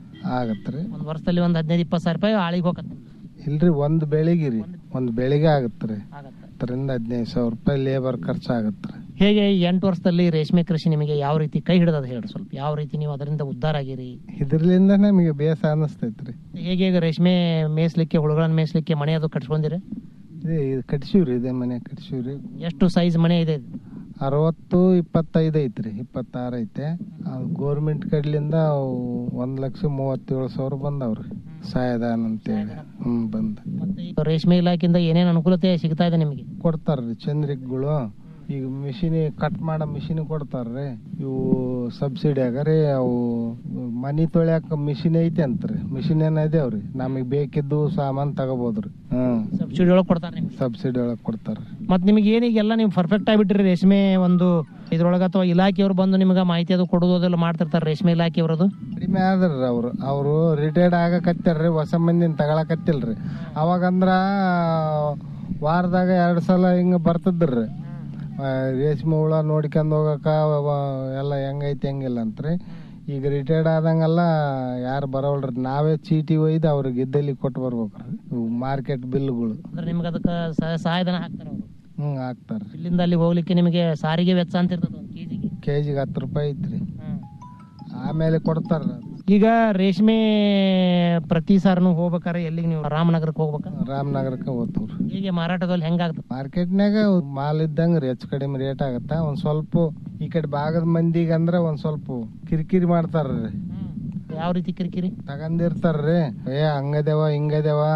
ಆಗತ್ರಿ ಒಂದು ವರ್ಷದಲ್ಲಿ ಒಂದು ಹದಿನೈದು ಇಪ್ಪತ್ತು ಸಾವಿರ ರೂಪಾಯಿ ಆಳಿಗೆ ಹೋಗತ್ತೆ ಇಲ್ರಿ ಒಂದ್ ಬೆಳಿಗ್ಗೆ ರೀ ಒಂದ್ ಬೆಳಿಗ್ಗೆ ಆಗತ್ರಿ ಹತ್ತರಿಂದ ಹದಿನೈದು ಸಾವಿರ ರೂಪಾಯಿ ಲೇಬರ್ ಖರ್ಚು ಆಗತ್ರಿ ಹೇಗೆ ಈ ಎಂಟು ವರ್ಷದಲ್ಲಿ ರೇಷ್ಮೆ ಕೃಷಿ ನಿಮಗೆ ಯಾವ ರೀತಿ ಕೈ ಹಿಡಿದದ ಹೇಳಿ ಸ್ವಲ್ಪ ಯಾವ ರೀತಿ ನೀವು ಅದರಿಂದ ಉದ್ಧಾರ ಆಗಿರಿ ಇದ್ರಲಿಂದ ನಮಗೆ ಬೇಸ ಅನಿಸ್ತೈತ್ರಿ ಹೇಗೆ ಈಗ ರೇಷ್ಮೆ ಮೇಯ್ಸ್ಲಿಕ್ಕೆ ಹುಳುಗಳನ್ನ ಮೇಯ್ಸ್ಲಿಕ್ಕೆ ಮನೆ ಅದು ಕಟ್ಸ್ಕೊಂಡಿರಿ ಇದೇ ಇದು ಕಟ್ಸಿವ್ರಿ ಇದೇ ಮನೆ ಕಟ್ಸಿವ್ರಿ ಎಷ್ಟು ಸೈಜ್ ಮನೆ ಇದೆ ಇದು? ಅರವತ್ತು ಇಪ್ಪತ್ತೈದು ಐತ್ರಿ ಇಪ್ಪತ್ತಾರು ಐತೆ ಅದು ಗೋರ್ಮೆಂಟ್ ಕಡ್ಲಿಂದ ಅವು ಒಂದ್ ಲಕ್ಷ ಮೂವತ್ತೇಳು ಸಾವಿರ ಬಂದವ್ರಿ ಸಹಾಯದಾನ ಅಂತೇಳಿ ಹ್ಮ್ ಬಂದ ಈಗ ರೇಷ್ಮೆ ಇಲಾಖೆಯಿಂದ ಏನೇನು ಅನುಕೂಲತೆ ಸಿಗ್ತಾ ಇದೆ ನಿಮಗೆ ಕೊಡ್ತಾರ್ರಿ ಚಂದ್ರಿಕ್ಗಳು ಈಗ ಮಿಷಿನ್ ಕಟ್ ಮಾಡೋ ಮಿಷಿನ್ ಕೊಡ್ತಾರ್ರಿ ಇವು ಸಬ್ಸಿಡಿ ಆಗರಿ ಅವು ಮನಿ ತೊಳ್ಯಾಕ ಮಿಷಿನ್ ಐತೆ ಅಂತ್ರಿ ಮಿಷಿನ್ ಏನ ಇದೇವ್ರಿ ನಮಗ್ ಬೇಕಿದ್ದು ಸಾಮಾನ್ ತಗೋಬೋದ್ರಿ ಹ್ಮ್ ಸಬ್ಸಿಡಿ ಒಳಗೆ ಕೊಡ್ತಾರೆ ನಿಮ್ಗೆ ಸಬ್ಸಿಡಿ ಒಳಗ್ ಕೊಡ್ತಾರ ಮತ್ತೆ ನಿಮಗೆ ಏನೀಗೆಲ್ಲ ನೀವು ಪರ್ಫೆಕ್ಟ್ ಆಗಿಬಿಟ್ರಿ ರೇಷ್ಮೆ ಒಂದು ಇದ್ರೊಳಗೆ ಅಥವಾ ಇಲಾಖೆಯವರು ಬಂದು ನಿಮಗೆ ಮಾಹಿತಿ ಅದು ಕೊಡೋದು ಅದೆಲ್ಲ ಮಾಡ್ತಿರ್ತಾರೆ ರೇಷ್ಮೆ ಇಲಾಖೆಯವರದು ಕಡಿಮೆ ಆದ್ರಿ ಅವ್ರು ಅವರು ರಿಟೈರ್ಡ್ ಆಗಕತ್ತಾರ್ರಿ ಹೊಸ ಮಂದಿನ ತಗೊಳಕತ್ತಿಲ್ರಿ ಅವಾಗಂದ್ರ ವಾರದಾಗ ಎರಡ್ ಸಲ ಹಿಂಗ ಬರ್ತದ್ರಿ ಆ, ರೇಷ್ಮೆ ಹುಳ ನೋಡ್ಕೊಂಡ್ ಹೋಗಕ ಅವ ಎಲ್ಲ ಹೆಂಗೈತಿ ಹೆಂಗಿಲ್ಲ ಅಂತ್ರಿ ಈಗ ರಿಟೈರ್ಡ್ ಆದಂಗೆಲ್ಲ ಯಾರು ಬರೋಲ್ರಿ ನಾವೇ ಚೀಟಿ ಒಯ್ದು ಅವ್ರಿಗೆ ಇದ್ದಲ್ಲಿ ಕೊಟ್ಟು ಬರ್ಬೇಕ್ರಿ ಮಾರ್ಕೆಟ್ ಬಿಲ್ಗಳು ಅಂದ್ರೆ ನಿಮ್ಗೆ ಅದಕ್ಕೆ ಸಹ- ಸಹಾಯಧನ ಹಾಕ್ತಾರೆ ಅವರು ಹ್ಮ್ ಹಾಕ್ತಾರ ಇಲ್ಲಿಂದ ಅಲ್ಲಿ ಹೋಗ್ಲಿಕ್ಕೆ ನಿಮಗೆ ಸಾರಿಗೆ ವೆಚ್ಚ ಅಂತ ಇರ್ತದೆ ಒಂದು ಕೆಜಿಗೆ ಕೆಜಿಗೆ ಹತ್ತು ರೂಪಾಯಿ ಐತ್ರಿ ಆಮೇಲೆ ಕೊಡ್ತಾರ ಈಗ ರೇಷ್ಮೆ ಪ್ರತಿ ಸಾರನು ಹೋಗ್ಬೇಕಾರೆ ಎಲ್ಲಿಗೆ ನೀವು ರಾಮನಗರಕ್ಕೆ ಹೋಗ್ಬೇಕ ರಾಮನಗರಕ್ಕೆ ಹೋಗ್ತವ್ರಿ ಹೀಗೆ ಮಾರಾಟದಲ್ಲಿ ಹೆಂಗಾಗ್ತದೆ ಮಾರ್ಕೆಟ್ನಾಗ ಮಾಲ್ ಇದ್ದಂಗ ರೀ ಹೆಚ್ಚು ಕಡಿಮೆ ರೇಟ್ ಆಗತ್ತ ಒಂದ್ ಸ್ವಲ್ಪ ಈ ಕಡೆ ಭಾಗದ ಮಂದಿಗೆ ಅಂದ್ರ ಒಂದ್ ಸ್ವಲ್ಪ ಕಿರಿಕಿರಿ ಮಾಡ್ತಾರ್ರಿ ಯಾವ ರೀತಿ ಕಿರಿಕಿರಿ ತಗಂದಿರ್ತಾರ್ರಿ ಏ ಹಂಗದೇವ ಹಿಂಗದೇವ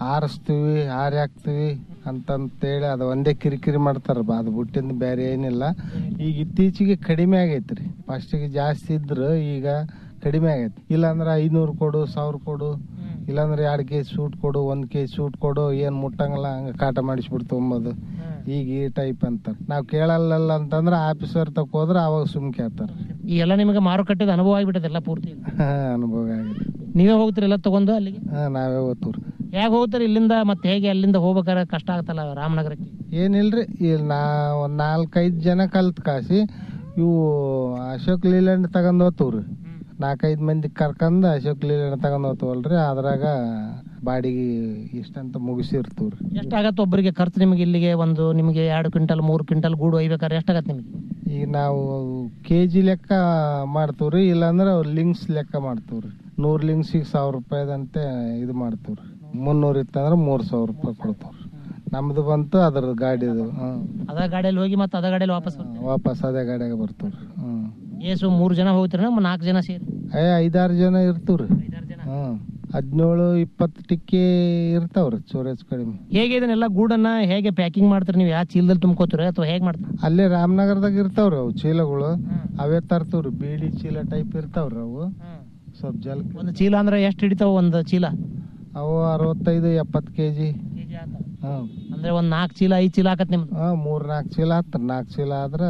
ಆರಿಸ್ತೀವಿ ಹಾರಿ ಹಾಕ್ತಿವಿ ಅಂತಂತೇಳಿ ಅದು ಒಂದೇ ಕಿರಿಕಿರಿ ಮಾಡ್ತಾರ ಅದು ಬಿಟ್ಟಿಂದ ಬೇರೆ ಏನಿಲ್ಲ ಈಗ ಇತ್ತೀಚೆಗೆ ಕಡಿಮೆ ಆಗೈತ್ರಿ ಫಸ್ಟಿಗೆ ಜಾಸ್ತಿ ಇದ್ರು ಈಗ ಕಡಿಮೆ ಆಗೈತಿ ಇಲ್ಲಾಂದ್ರೆ ಐನೂರು ಕೊಡು ಸಾವಿರ ಕೊಡು ಇಲ್ಲಾಂದ್ರೆ ಎರಡು ಕೆ ಜಿ ಸೂಟ್ ಕೊಡು ಒಂದ್ ಕೆ ಜಿ ಸೂಟ್ ಕೊಡು ಏನ್ ಮುಟ್ಟಂಗಿಲ್ಲ ಹಂಗ ಕಾಟ ಮಾಡಿಸ್ಬಿಡ್ತು ಅಂಬೋದು ಈಗ ಈ ಟೈಪ್ ಅಂತಾರ ನಾವ್ ಕೇಳಲ್ಲ ಅಂತಂದ್ರ ಆಫೀಸರ್ ತಕ ಹೋದ್ರ ಅವಾಗ ಸುಮ್ಕೆ ಕೇಳ್ತಾರ ಈ ಎಲ್ಲ ನಿಮಗೆ ಮಾರುಕಟ್ಟೆದ ಅನುಭವ ಆಗಿಬಿಟ್ಟದೆ ಎಲ್ಲ ಪೂರ್ತಿ ಅನುಭವ ಆಗಿದೆ ನೀವೇ ಹೋಗ್ತೀರಿ ಎಲ್ಲ ತಗೊಂಡು ಅಲ್ಲಿಗೆ ಹಾ ನಾವೇ ಓದ್ತವ್ರಿ ಹೇಗೆ ಹೋಗ್ತಾರೆ ಇಲ್ಲಿಂದ ಮತ್ತೆ ಹೇಗೆ ಅಲ್ಲಿಂದ ಹೋಗ್ಬೇಕಾದ್ರೆ ಕಷ್ಟ ಆಗತ್ತಲ್ಲ ರಾಮನಗರಕ್ಕೆ ಏನಿಲ್ರಿ ಇಲ್ಲಿ ನಾ ಒಂದ್ ನಾಲ್ಕೈದು ಜನ ಕಲ್ತ್ ಕಾಸಿ ಇವು ಅಶೋಕ್ ಲೀಲ್ಯಾಂಡ್ ತಗೊಂಡ್ ಹೋಗ್ತವ್ರಿ ನಾಲ್ಕೈದು ಮಂದಿ ಕರ್ಕೊಂಡ್ ಅಶೋಕ್ ಲೀಲ್ಯಾಂಡ್ ತಗೊಂಡ್ ಹೋಗ್ತವಲ್ರಿ ಅದ್ರಾಗ ಬಾಡಿಗೆ ಇಷ್ಟಂತ ಮುಗಿಸಿರ್ತವ್ರಿ ಎಷ್ಟಾಗತ್ತೆ ಒಬ್ಬರಿಗೆ ಖರ್ಚು ನಿಮಗೆ ಇಲ್ಲಿಗೆ ಒಂದು ನಿಮಗೆ ಎರಡು ಕ್ವಿಂಟಲ್ ಮೂರು ಕ್ವಿಂಟಲ್ ಗೂಡು ಒಯ್ಬೇಕಾದ್ರೆ ಎಷ್ಟಾಗತ್ತೆ ನಿಮಗೆ ಈಗ ನಾವು ಕೆ ಜಿ ಲೆಕ್ಕ ಮಾಡ್ತೀವ್ರಿ ಇಲ್ಲಾಂದ್ರೆ ಲಿಂಕ್ಸ್ ಲೆಕ್ಕ ಮಾಡ್ತೀವ್ರಿ ನೂರ್ ಲಿಂಕ್ಸಿಗೆ ಸಾವಿರ ರೂಪಾಯಿದಂತೆ ಇದು ಮಾಡ್ತೀವ್ರಿ ಮುನ್ನೂರ್ ಇತ್ತಂದ್ರೆ ಮೂರ್ ಸಾವಿರ ರೂಪಾಯಿ ಕೊಡ್ತೀವ್ರಿ ನಮ್ದು ಬಂತು ಅದ್ರ ಗಾಡಿದು ಹ್ಮ್ ಅದ ಗಾಡಿಯಲ್ಲಿ ಹೋಗಿ ಮತ್ತೆ ಅದ ಗಾಡಿಯಲ್ಲಿ ವಾಪಸ್ ಬರ್ತೀರಿ ವಾಪಸ್ ಅದೇ ಗಾಡಿಯಾಗ ಬರ್ತೀವ್ರಿ ಹ್ಮ್ ಏಸು ಮೂರು ಜನ ಹೋಗ್ತೀರ ನಾಲ್ಕು ಜನ ಸೇರಿ ಏ ಐದಾರು ಜನ ಇರ್ತೀವ್ರಿ ಹ್ಮ್ ಹದಿನೇಳು ಇಪ್ಪತ್ತು ಟಿಕ್ಕಿ ಇರ್ತಾವ್ರಿ ಚೂರೇಜ್ ಕಡಿಮೆ ಹೇಗೆ ಇದನ್ನೆಲ್ಲ ಗೂಡನ್ನ ಹೇಗೆ ಪ್ಯಾಕಿಂಗ್ ಮಾಡ್ತೀರಿ ನೀವು ಯಾವ ಚೀಲದಲ್ಲಿ ತುಂಬ್ಕೋತೀರ ಅಥವಾ ಹೇಗೆ ಮಾಡ್ತೀರಿ ಅಲ್ಲೇ ರಾಮನಗರದಾಗ ಇರ್ತಾವ್ರಿ ಅವು ಚೀಲಗಳು ಅವೇ ತರ್ತೀವ್ರಿ ಬೀಡಿ ಚೀಲ ಟೈಪ್ ಇರ್ತಾವ್ರಿ ಅವು ಸ್ವಲ್ಪ ಜಲ್ ಒಂದು ಚೀಲ ಅಂದ್ರೆ ಎಷ್ಟು ಹಿಡಿತಾವ ಒಂದು ಚೀಲ ಅವು ಅರವತ್ತೈದು ಎಪ್ಪತ್ತು ಕೆ ಜಿ ಹ್ಮ್ ಅಂದ್ರೆ ಒಂದ್ ನಾಲ್ಕು ಚೀಲ ಐದು ಚೀಲ ಆಕತ್ ನಿಮ್ದು ಹಾ ಮೂರ್ ನಾಲ್ಕು ಚೀಲ ಆತ್ರ ನಾಲ್ಕು ಚೀಲ ಆದ್ರ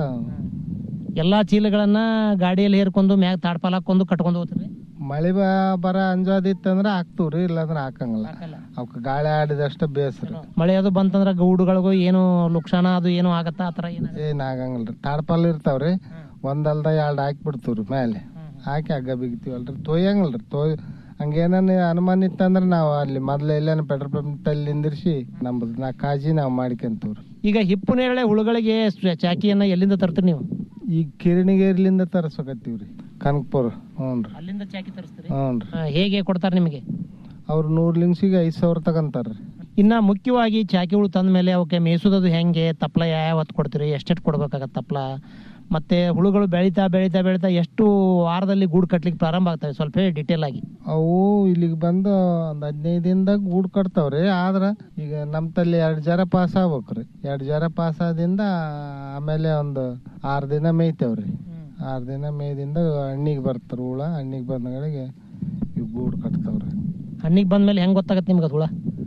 ಎಲ್ಲಾ ಚೀಲಗಳನ್ನ ಗಾಡಿಯಲ್ಲಿ ಹೇರ್ಕೊಂಡು ಮ್ಯಾಗ ತಾಡ್ಪಾಲ್ ಹಾಕೊಂಡು ಕಟ್ಕೊಂಡು ಹೋಗ್ತೀರಿ ಮಳೆ ಬ ಬರ ಅಂಜಾದಿತ್ತಂದ್ರ ಹಾಕ್ತಿವ್ರಿ ಇಲ್ಲಾಂದ್ರ ಹಾಕಂಗಿಲ್ಲ ಅವಕ್ ಗಾಳಿ ಆಡಿದಷ್ಟ ಬೇಸ್ರಿ ಮಳೆ ಅದು ಬಂತಂದ್ರ ಗೌಡುಗಳಿಗೂ ಏನು ಲುಕ್ಷಾನ ಅದು ಏನು ಆಗತ್ತಾ ಆತರ ಏನ ಏನ್ ಆಗಂಗಿಲ್ರಿ ತಾಡ್ಪಾಲ್ ಇರ್ತಾವ್ರಿ ಒಂದಲ್ದ ಎರಡ್ ಹಾಕಿ ಬಿಡ್ತೀವ್ರಿ ಮೇಲೆ ಹಾಕಿ ಹಗ್ಗ ಬಿಗ್ತೀವಲ್ರಿ ತೊಯ್ಯಂಗಿಲ್ರಿ ತೊಯ್ ಹಂಗೇನ ಅನುಮಾನ ಇತ್ತಂದ್ರ ನಾವ್ ಅಲ್ಲಿ ಮೊದ್ಲ ಎಲ್ಲೇನ ಪೆಟ್ರೋಲ್ ಪಂಪ್ ಅಲ್ಲಿ ನಿಂದಿರ್ಸಿ ನಮ್ದು ನಾ ಕಾಜಿ ನಾವ್ ಮಾಡ್ಕೊಂತೀವ್ರಿ ಈಗ ಹಿಪ್ಪು ನೇರಳೆ ಹುಳುಗಳಿಗೆ ಸ- ಚಾಕಿಯನ್ನ ಎಲ್ಲಿಂದ ತರ್ತೀರಿ ನೀವು ಈಗ ಕಿರಣಿಗೇರ್ಲಿಂದ ತರ್ಸಕತ್ತೀವ್ರಿ ಕನಕಪುರ ಹ್ಞೂನ್ರಿ ಅಲ್ಲಿಂದ ಚಾಕಿ ತರಿಸ್ತೀರಿ ಹ್ಞೂನ್ರಿ ಆ, ಹೇಗೆ ಕೊಡ್ತಾರೆ ನಿಮಗೆ ಅವ್ರು ನೂರ್ ಲಿಂಗ್ಸಿಗೆ ಐದ್ ಸಾವಿರ ತಗಂತಾರ್ರಿ ಇನ್ನ ಮುಖ್ಯವಾಗಿ ಚಾಕಿ ಹುಳು ತಂದ ಮೇಲೆ ಅವಕ್ಕೆ ಮೇಯಿಸೋದು ಹೆಂಗೆ ತಪ್ಪಲ ಯಾವ ಹೊತ್ತು ಕೊಡ್ತೀರಿ ಎಷ್ಟೆಷ್ಟು ಕೊಡ್ಬೇಕಾಗತ್ತೆ ತಪ್ಪಲ ಮತ್ತೆ ಹುಳುಗಳು ಬೆಳೀತಾ ಬೆಳೀತಾ ಬೆಳೀತಾ ಎಷ್ಟು ವಾರದಲ್ಲಿ ಗೂಡು ಕಟ್ಲಿಕ್ಕೆ ಪ್ರಾರಂಭ ಆಗ್ತವೆ ಸ್ವಲ್ಪ ಹೇಳಿ ಡಿಟೇಲ್ ಆಗಿ ಅವು ಇಲ್ಲಿಗೆ ಬಂದು ಒಂದ್ ಹದಿನೈದು ದಿನದಾಗ ಗೂಡ್ ಕಟ್ತಾವ್ರಿ ಆದ್ರ ಈಗ ನಮ್ ತಲ್ಲಿ ಎರಡ್ ಜರ ಪಾಸ್ ಆಗ್ಬೇಕ್ರಿ ಎರಡ್ ಜರ ಪಾಸ್ ಆದಿಂದ ಆಮೇಲೆ ಒಂದು ಆರ್ ದಿನ ಮೇಯ್ತೇವ್ರಿ ಆರ್ ದಿನ ಮೇಯ್ದಿಂದ ಹಣ್ಣಿಗೆ ಬರ್ತಾರ ಹುಳ ಹಣ್ಣಿಗೆ ಬಂದಗಳಿಗೆ ಇವ್ ಗೂಡ್ ಕಟ್ತಾವ್ರಿ ಹಣ್ಣಿಗೆ ಬಂದ್ಮೇಲೆ ಹೆಂಗ್ ಗೊತ್ತಾಗತ್ತೆ ನಿಮ್ಗೆ ಅದು ಹುಳ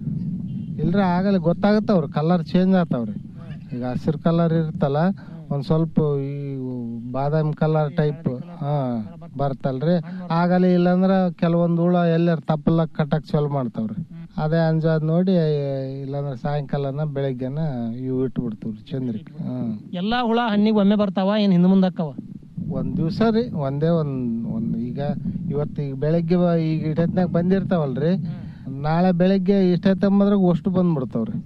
ಇಲ್ರಿ ಆಗಲ್ಲ ಗೊತ್ತಾಗತ್ತವ್ರಿ ಕಲರ್ ಚೇಂಜ್ ಆತಾವ್ರಿ ಈಗ ಹಸಿರು ಕಲರ್ ಇರ್ತಲ್ಲ ಒಂದ್ ಸ್ವಲ್ಪ ಈ ಬಾದಾಮಿ ಕಲರ್ ಟೈಪ್ ಹಾ ಬರ್ತಲ್ರಿ ಆಗಲ್ಲ ಇಲ್ಲಾಂದ್ರ ಕೆಲವೊಂದ್ ಹುಳ ಎಲ್ಲಾರ ತಪ್ಪಲ ಕಟ್ಟಕ್ ಚಾಲು ಮಾಡ್ತಾವ್ರಿ ಅದೇ ಅಂಜಾದ್ ನೋಡಿ ಇಲ್ಲಾಂದ್ರ ಸಾಯಂಕಾಲನ ಬೆಳಗ್ಗೆನ ಇವು ಇಟ್ಟು ಬಿಡ್ತೀವ್ರಿ ಚಂದ್ರಿಕ್ ಹ್ಮ್ ಎಲ್ಲಾ ಹುಳ ಹಣ್ಣಿಗೆ ಒಮ್ಮೆ ಬರ್ತಾವ ಏನ್ ಹಿಂದ್ ಮುಂದೆ ಅಕ್ಕವ ಒಂದ್ ದಿವ್ಸ ರೀ ಒಂದೇ ಒಂದ್ ಒಂದ್ ಈಗ ಇವತ್ತು ಈಗ ಬೆಳಗ್ಗೆ ಬ- ಈಗ ಇಷ್ಟೊತ್ನಾಗ ಬಂದಿರ್ತಾವಲ್ರಿ ನಾಳೆ ಬೆಳಗ್ಗೆ ಇಷ್ಟೊತ್ತಂಬದ್ರಾಗ ಅಷ್ಟು ಬಂದ್ಬಿಡ್ತಾವ್ರಿ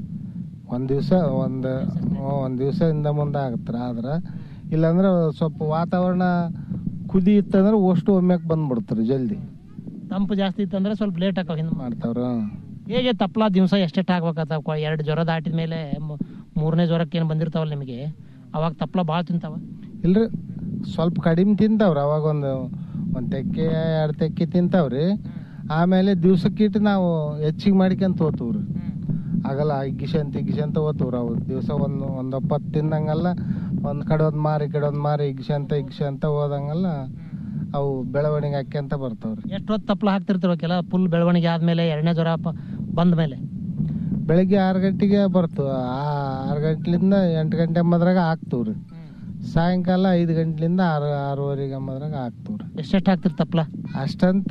ಒಂದ್ ದಿವ್ಸ ಒಂದ್ ಹ್ಮ್, ಒಂದ್ ದಿವ್ಸ ಇಂದ ಮುಂದೆ ಆಗತ್ರ ಆದ್ರ ಇಲ್ಲಾಂದ್ರ ಸ್ವಲ್ಪ ವಾತಾವರಣ ಕುದಿ ಇತ್ತಂದ್ರ ಅಷ್ಟು ಒಮ್ಮೆಕ್ ಬಂದ್ಬಿಡ್ತಾರ ಜಲ್ದಿ ತಂಪು ಜಾಸ್ತಿ ಇತ್ತಂದ್ರೆ ಸ್ವಲ್ಪ ಲೇಟ್ ಆಕವ ಹಿಂದ್ ಮಾಡ್ತಾವ್ರ ಹೇಗೆ ತಪ್ಪಲ ದಿವಸ ಎಷ್ಟೆಷ್ಟು ಆಗ್ಬೇಕಾಗ್ತಾವ ಎರಡು ಜ್ವರ ದಾಟಿದ ಮೇಲೆ ಮೂ- ಮೂರನೇ ಜ್ವರಕ್ಕೆ ಏನು ಬಂದಿರ್ತಾವಲ್ಲ ನಿಮಗೆ ಅವಾಗ ತಪ್ಪಲ ಭಾಳ ತಿಂತಾವ ಇಲ್ರಿ ಸ್ವಲ್ಪ ಕಡಿಮೆ ತಿಂತಾವ್ರಿ ಅವಾಗ ಒಂದು ಒಂದ್ ತೆಕ್ಕೆ ಎರಡ್ ತೆಕ್ಕೆ ತಿಂತಾವ್ರಿ ಆಮೇಲೆ ದಿವ್ಸಕ್ಕಿಟ್ಟು ನಾವು ಹೆಚ್ಚಿಗೆ ಮಾಡ್ಕೊಂತ ಹೋಗ್ತೀವ್ರಿ ಆಗಲ್ಲ ಇಗ್ಗಿಸಂತ ಇಗ್ಗಿಸಂತ ಹೋಗ್ತೀವ್ರಿ ಅವು ದಿವಸ ಒಂದ್ ಒಂದ್ ಒಪ್ಪತ್ತು ತಿಂದಂಗಲ್ಲ ಒಂದ್ ಕಡೆ ಒಂದ್ ಮಾರಿ ಈ ಕಡೆ ಒಂದ್ ಮಾರಿ ಇಗ್ಗಿಸಂತ ಇಗ್ಗಿಸಂತ ಹೋದಂಗಲ್ಲ ಅವು ಬೆಳವಣಿಗೆ ಹಾಕ್ಯಂತ ಬರ್ತಾವ್ರಿ ಎಷ್ಟು ಹೊತ್ತು ತಪ್ಪಲ ಹಾಕ್ತಿರ್ತಿರ್ಬೇಕೆಲ್ಲ ಫುಲ್ ಬೆಳವಣಿಗೆ ಆದ್ಮೇಲೆ ಎರಡನೇ ಜ್ವರ ಪ- ಬಂದ ಮೇಲೆ ಬೆಳಿಗ್ಗೆ ಆರು ಗಂಟೆಗೆ ಬರ್ತು ಆರು ಗಂಟ್ಲಿಂದ ಎಂಟು ಗಂಟೆ ಅಂಬದ್ರಾಗ ಹಾಕ್ತೀವ್ರಿ ಸಾಯಂಕಾಲ ಐದು ಗಂಟ್ಲಿಂದ ಆರು ಆರೂವರೆಗೆ ಅಂಬದ್ರಾಗ ಹಾಕ್ತೀವ್ರಿ ಎಷ್ಟೆಷ್ಟು ಹಾಕ್ತಿರ್ ತಪ್ಪಲ ಅಷ್ಟಂತ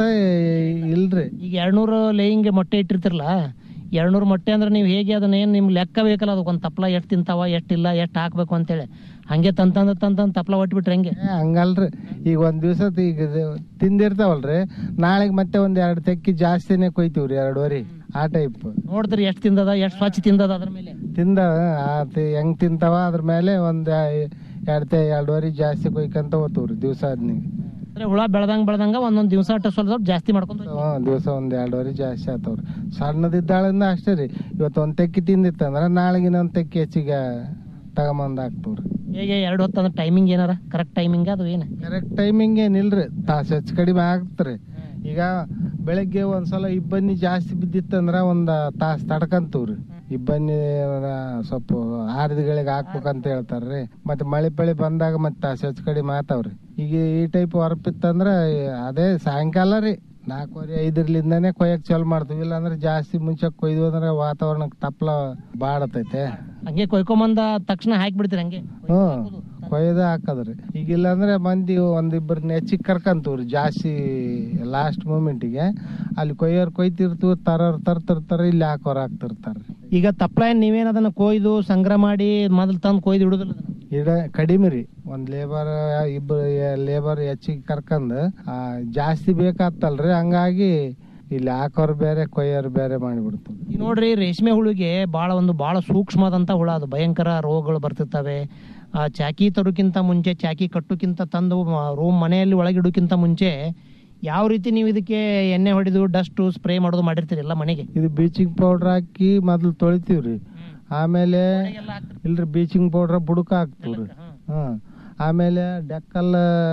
ಇಲ್ರಿ ಈಗ ಎರಡ್ನೂರು ಲೇಯಿಂಗ್ ಮೊಟ್ಟೆ ಇಟ್ಟಿರ್ತಿರಲ್ಲ ಎರಡ್ನೂರು ಮೊಟ್ಟೆ ಅಂದ್ರೆ ನೀವು ಹೇಗೆ ಅದನ್ನ ಏನು ನಿಮ್ಗೆ ಲೆಕ್ಕ ಬೇಕಲ್ಲ ಅದಕ್ಕೊಂದು ತಪ್ಪಲ ಎಷ್ಟು ತಿಂತಾವ ಎಷ್ಟಿಲ್ಲ ಎಷ್ಟು ಹಾಕ್ಬೇಕು ಅಂತೇಳಿ ಹಂಗೆ ತಂತಂದ ತಂತಂದ ತಪ್ಪಲ ಹೊಟ್ಬಿಟ್ರೆ ಹೆಂಗೆ ಏ, ಹಂಗಲ್ರಿ ಈಗ ಒಂದ್ ದಿವ್ಸ ಈಗ ಇದು ತಿಂದಿರ್ತಾವಲ್ರಿ ನಾಳೆಗ್ ಮತ್ತೆ ಒಂದ್ ಎರಡ್ ತೆಕ್ಕಿ ಜಾಸ್ತಿನೇ ಕೊಯ್ತೀವ್ರಿ ಎರಡುವರೆ ಆ ಟೈಪ್ ನೋಡ್ತೀರಿ ಎಷ್ಟು ತಿಂದದ ಎಷ್ಟು ಸ್ವಚ್ಛ ತಿಂದದ ಅದ್ರ ಮೇಲೆ ತಿಂದ ಆತ ಹೆಂಗ್ ತಿಂತಾವ ಅದ್ರ ಮೇಲೆ ಒಂದ್ ಎರಡ್ ತೆ ಎರಡುವರೆ ಜಾಸ್ತಿ ಕೊಯ್ಕಂತ ಹೋಗ್ತೀವ್ರಿ ದಿವ್ಸ ಆದ್ನಿಗೆ ಅಂದ್ರೆ ಹುಳ ಬೆಳ್ದಂಗ ಬೆಳ್ದಂಗ ಒಂದೊಂದ್ ದಿವಸ ಅಟ್ಟ ಸ್ವಲ್ಪ ಸ್ವಲ್ಪ ಜಾಸ್ತಿ ಮಾಡ್ಕೊಂಡು ಹ್ಮ್ ದಿವಸ ಒಂದ್ ಎರಡುವರೆ ಜಾಸ್ತಿ ಆತವ್ರಿ ಸಣ್ಣದಿದ್ದಾಳಿಂದ ಅಷ್ಟೇ ರೀ ಇವತ್ತು ಒಂದ್ ತೆಕ್ಕಿ ತಿಂದಿತ್ತಂದ್ರ ನಾಳೆಗೆ ಇನ್ನೊಂದ್ ತೆಕ್ಕಿ ಹೆಚ್ಚಿಗೆ ತಗೊಂಬಂದ್ ಹಾಕ್ತೀವ್ರಿ ಹೇಗೆ ಎರಡು ಹೊತ್ತು ಅಂದ್ರೆ ಟೈಮಿಂಗ್ ಏನಾರ ಕರೆಕ್ಟ್ ಟೈಮಿಂಗ್ ಅದು ಏನು ಕರೆಕ್ಟ್ ಟೈಮಿಂಗ್ ಏನಿಲ್ರಿ ತಾಸ ಹೆಚ್ಚು ಕಡಿಮೆ ಆಗ್ತ್ರಿ ಈಗ ಬೆಳಗ್ಗೆ ಒಂದ್ಸಲ ಇಬ್ಬನಿ ಜಾಸ್ತಿ ಬಿದ್ದಿತ್ತಂದ್ರ ಒಂದ್ ತಾಸ್ ತಡ್ಕಂತೀವ್ರಿ ಇಬ್ಬನಿ ಸ್ವಲ್ಪ ಆರಿದಗಳಿಗೆ ಹಾಕ್ಬೇಕಂತ ಹೇಳ್ತಾರ್ರಿ ಮತ್ತೆ ಮಳೆ ಪಳಿ ಬಂದಾಗ ಮತ್ತೆ ತಾಸ್ ಹೆಚ್ಚು ಕಡಿಮೆ ಆತಾವ್ರಿ ಈಗ ಈ ಟೈಪ್ ಹೊರಪಿತ್ತಂದ್ರ ಅದೇ ಸಾಯಂಕಾಲ ರೀ ನಾಲ್ಕುವರೆ ಐದರ್ಲಿಂದಾನೆ ಕೊಯ್ಯಕ್ ಚಾಲು ಮಾಡ್ತೀವಿ ಇಲ್ಲಾಂದ್ರೆ ಜಾಸ್ತಿ ಮುಂಚೆ ಕೊಯ್ದು ಅಂದ್ರೆ ವಾತಾವರಣಕ್ಕೆ ತಪ್ಪಲ ಬಾಡತೈತೆ ಹಂಗೆ ಕೊಯ್ಕೊಂಬಂದ ತಕ್ಷಣ ಹಾಕಿ ಬಿಡ್ತೀರಿ ಹಂಗೆ ಹ್ಮ್ ಕೊಯ್ದ ಹಾಕದ್ರಿ ಈಗ ಇಲ್ಲಾಂದ್ರೆ ಮಂದಿ ಒಂದಿಬ್ಬರನ್ನ ಹೆಚ್ಚಿಗೆ ಕರ್ಕಂತೀವ್ರಿ ಜಾಸ್ತಿ ಲಾಸ್ಟ್ ಮೂಮೆಂಟಿಗೆ ಅಲ್ಲಿ ಕೊಯ್ಯೋರ್ ಕೊಯ್ತಿರ್ತೀವಿ ತರೋರ್ ತರ್ತಿರ್ತಾರ ಇಲ್ಲಿ ಹಾಕೋರ್ ಹಾಕ್ತಿರ್ತಾರ್ರಿ ಈಗ ತಪ್ಪಲ ನೀವೇನ್ ಅದನ್ನ ಕೊಯ್ದು ಸಂಗ್ರಹ ಮಾಡಿ ಮೊದಲು ತಂದು ಕೊಯ್ದು ಇಡುದಿಲ್ಲ ಅದನ್ನ? ಇಡ ಕಡಿಮೆ ರೀ ಒಂದ್ ಲೇಬರ್ ಇಬ್ಬರು ಲೇಬರ್ ಹೆಚ್ಚಿಗೆ ಕರ್ಕಂದ್ ಆ, ಜಾಸ್ತಿ ಬೇಕಾತ್ತಲ್ರಿ ಹಂಗಾಗಿ ಇಲ್ಲಿ ಹಾಕೋರ್ ಬೇರೆ ಕೊಯ್ಯೋರ್ ಬೇರೆ ಮಾಡಿಬಿಡ್ತೀವಿ ಈಗ ನೋಡ್ರಿ ರೇಷ್ಮೆ ಹುಳುಗೆ ಬಹಳ ಒಂದು ಬಹಳ ಸೂಕ್ಷ್ಮದಂತ ಹುಳ ಅದು ಭಯಂಕರ ರೋಗಗಳು ಬರ್ತಿರ್ತವೆ ಆ ಚಾಕಿ ತರೋಕ್ಕಿಂತ ಮುಂಚೆ ಚಾಕಿ ಕಟ್ಟೋಕ್ಕಿಂತ ತಂದು ರೂಮ್ ಮನೆಯಲ್ಲಿ ಒಳಗಿಡೋಕ್ಕಿಂತ ಮುಂಚೆ ಯಾವ ರೀತಿ ನೀವು ಇದಕ್ಕೆ ಎಣ್ಣೆ ಹೊಡೆದು ಡಸ್ಟ್ ಸ್ಪ್ರೇ ಮಾಡೋದು ಮಾಡಿರ್ತೀರಿ ಎಲ್ಲ ಮನೆಗೆ ಇದು ಬೀಚಿಂಗ್ ಪೌಡರ್ ಹಾಕಿ ಮೊದ್ಲು ತೊಳಿತೀವ್ರಿ ಆಮೇಲೆ ಇಲ್ರಿ ಬೀಚಿಂಗ್ ಪೌಡರ್ ಬುಡಕ ಹಾಕ್ತಿವ್ರಿ ಹ್ಮ್ ಆಮೇಲೆ ಡೆಕ್ಕಲ್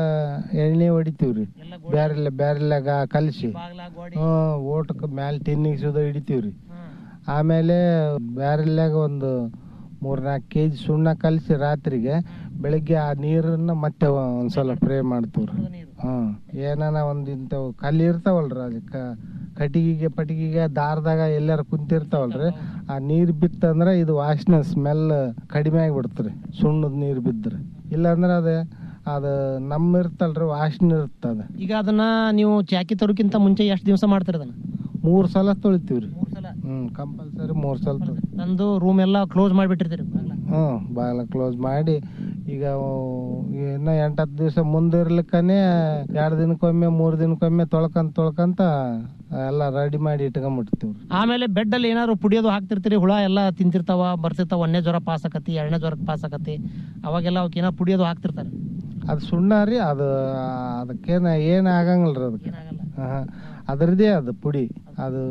ಎಣ್ಣೆ ಹೊಡಿತೀವ್ರಿ ಬ್ಯಾರೆಲ್ಲ ಬ್ಯಾರೆಲ್ಲಾಗ ಕಲಿಸಿ ಹ್ಮ್ ಓಟಕ್ಕೆ ಮ್ಯಾಲ ಟಿನ್ನಿಗೆ ಸುದ ಹಿಡಿತೀವ್ರಿ ಆಮೇಲೆ ಬ್ಯಾರೆಲ್ಲಾಗ ಒಂದು ಮೂರ್ನಾಲ್ಕು ಕೆ ಜಿ ಸುಣ್ಣ ಕಲಿಸಿ ರಾತ್ರಿಗೆ ಬೆಳಿಗ್ಗೆ ಆ ನೀರನ್ನ ಮತ್ತೆ ಒಂದ್ಸಲ ಸ್ಪ್ರೇ ಮಾಡ್ತೀವ್ರಿ ಹ್ಮ್ ಏನಾನ ಒಂದ್ ಇಂಥವು ಕಲ್ಲಿ ಇರ್ತಾವಲ್ರಿ ಅಲ್ಲಿ ಕ- ಕಟ್ಟಿಗೆಗೆ ಪಟಿಗೆಗೆ ದಾರದಾಗ ಎಲ್ಲಾರ ಕುಂತಿರ್ತಾವಲ್ರಿ ಆ ನೀರ್ ಬಿತ್ತಂದ್ರ ಇದು ವಾಸನೆ ಸ್ಮೆಲ್ ಕಡಿಮೆ ಆಗಿಬಿಡ್ತ್ರಿ ಸುಣ್ಣದ ನೀರ್ ಬಿದ್ರಿ ಇಲ್ಲಾಂದ್ರ ಅದ ಅದು ನಮ್ಮ ಇರ್ತಲ್ರಿ ವಾಸನೆ ಇರ್ತದ ಈಗ ಅದನ್ನ ನೀವು ಚಾಕಿ ತರೋಕ್ಕಿಂತ ಮುಂಚೆ ಎಷ್ಟು ದಿವಸ ಮಾಡ್ತೀರಿ ಅದನ್ನ ಮೂರ್ ಸಲ ತೊಳಿತೀವ್ರಿ ಹ್ಮ್ ಕಂಪಲ್ಸರಿ ಮೂರ್ ಸಲ ತೊಳಿ ತಂದು ರೂಮ್ ಎಲ್ಲ ಕ್ಲೋಸ್ ಮಾಡಿಬಿಟ್ಟಿರ್ತೀರಿ ಹ್ಮ್ ಬಾಗಿಲ ಕ್ಲೋಸ್ ಮಾಡಿ ಈಗ ಅವು ಇನ್ನ ಎಂಟತ್ತು ದಿವಸ ಮುಂದಿರ್ಲಿಕ್ಕನೆ ಎರಡು ದಿನಕ್ಕೊಮ್ಮೆ ಮೂರ್ ದಿನಕ್ಕೊಮ್ಮೆ ತೊಳ್ಕೊಂತ ತೊಳ್ಕೊಂತ ಎಲ್ಲ ರೆಡಿ ಮಾಡಿ ಇಟ್ಕೊಂಡ್ಬಿಡ್ತೀವ್ರಿ ಆಮೇಲೆ ಬೆಡ್ ಅಲ್ಲಿ ಏನಾದ್ರು ಪುಡಿಯೋದು ಹಾಕ್ತಿರ್ತೀರಿ ಹುಳ ಎಲ್ಲ ತಿಂತಿರ್ತಾವ ಬರ್ತಿರ್ತಾವ ಒಂದೇ ಜ್ವರ ಪಾಸ್ ಆಕತಿ ಎರಡನೇ ಜ್ವರಕ್ಕೆ ಪಾಸ್ ಆಕತಿ ಅವಾಗೆಲ್ಲ ಅವಕ್ಕೆ ಏನೋ ಪುಡಿಯೋದು ಹಾಕ್ತಿರ್ತಾರೆ ಅದು ಸುಣ್ಣ ರೀ ಅದು ಅದಕ್ಕೇನ ಏನ್ ಆಗಂಗಿಲ್ರಿ ಅದಕ್ಕೆ ಆಹಾ. ಅದ್ರದ್ದೇ ಅದು ಪುಡಿ ಅದು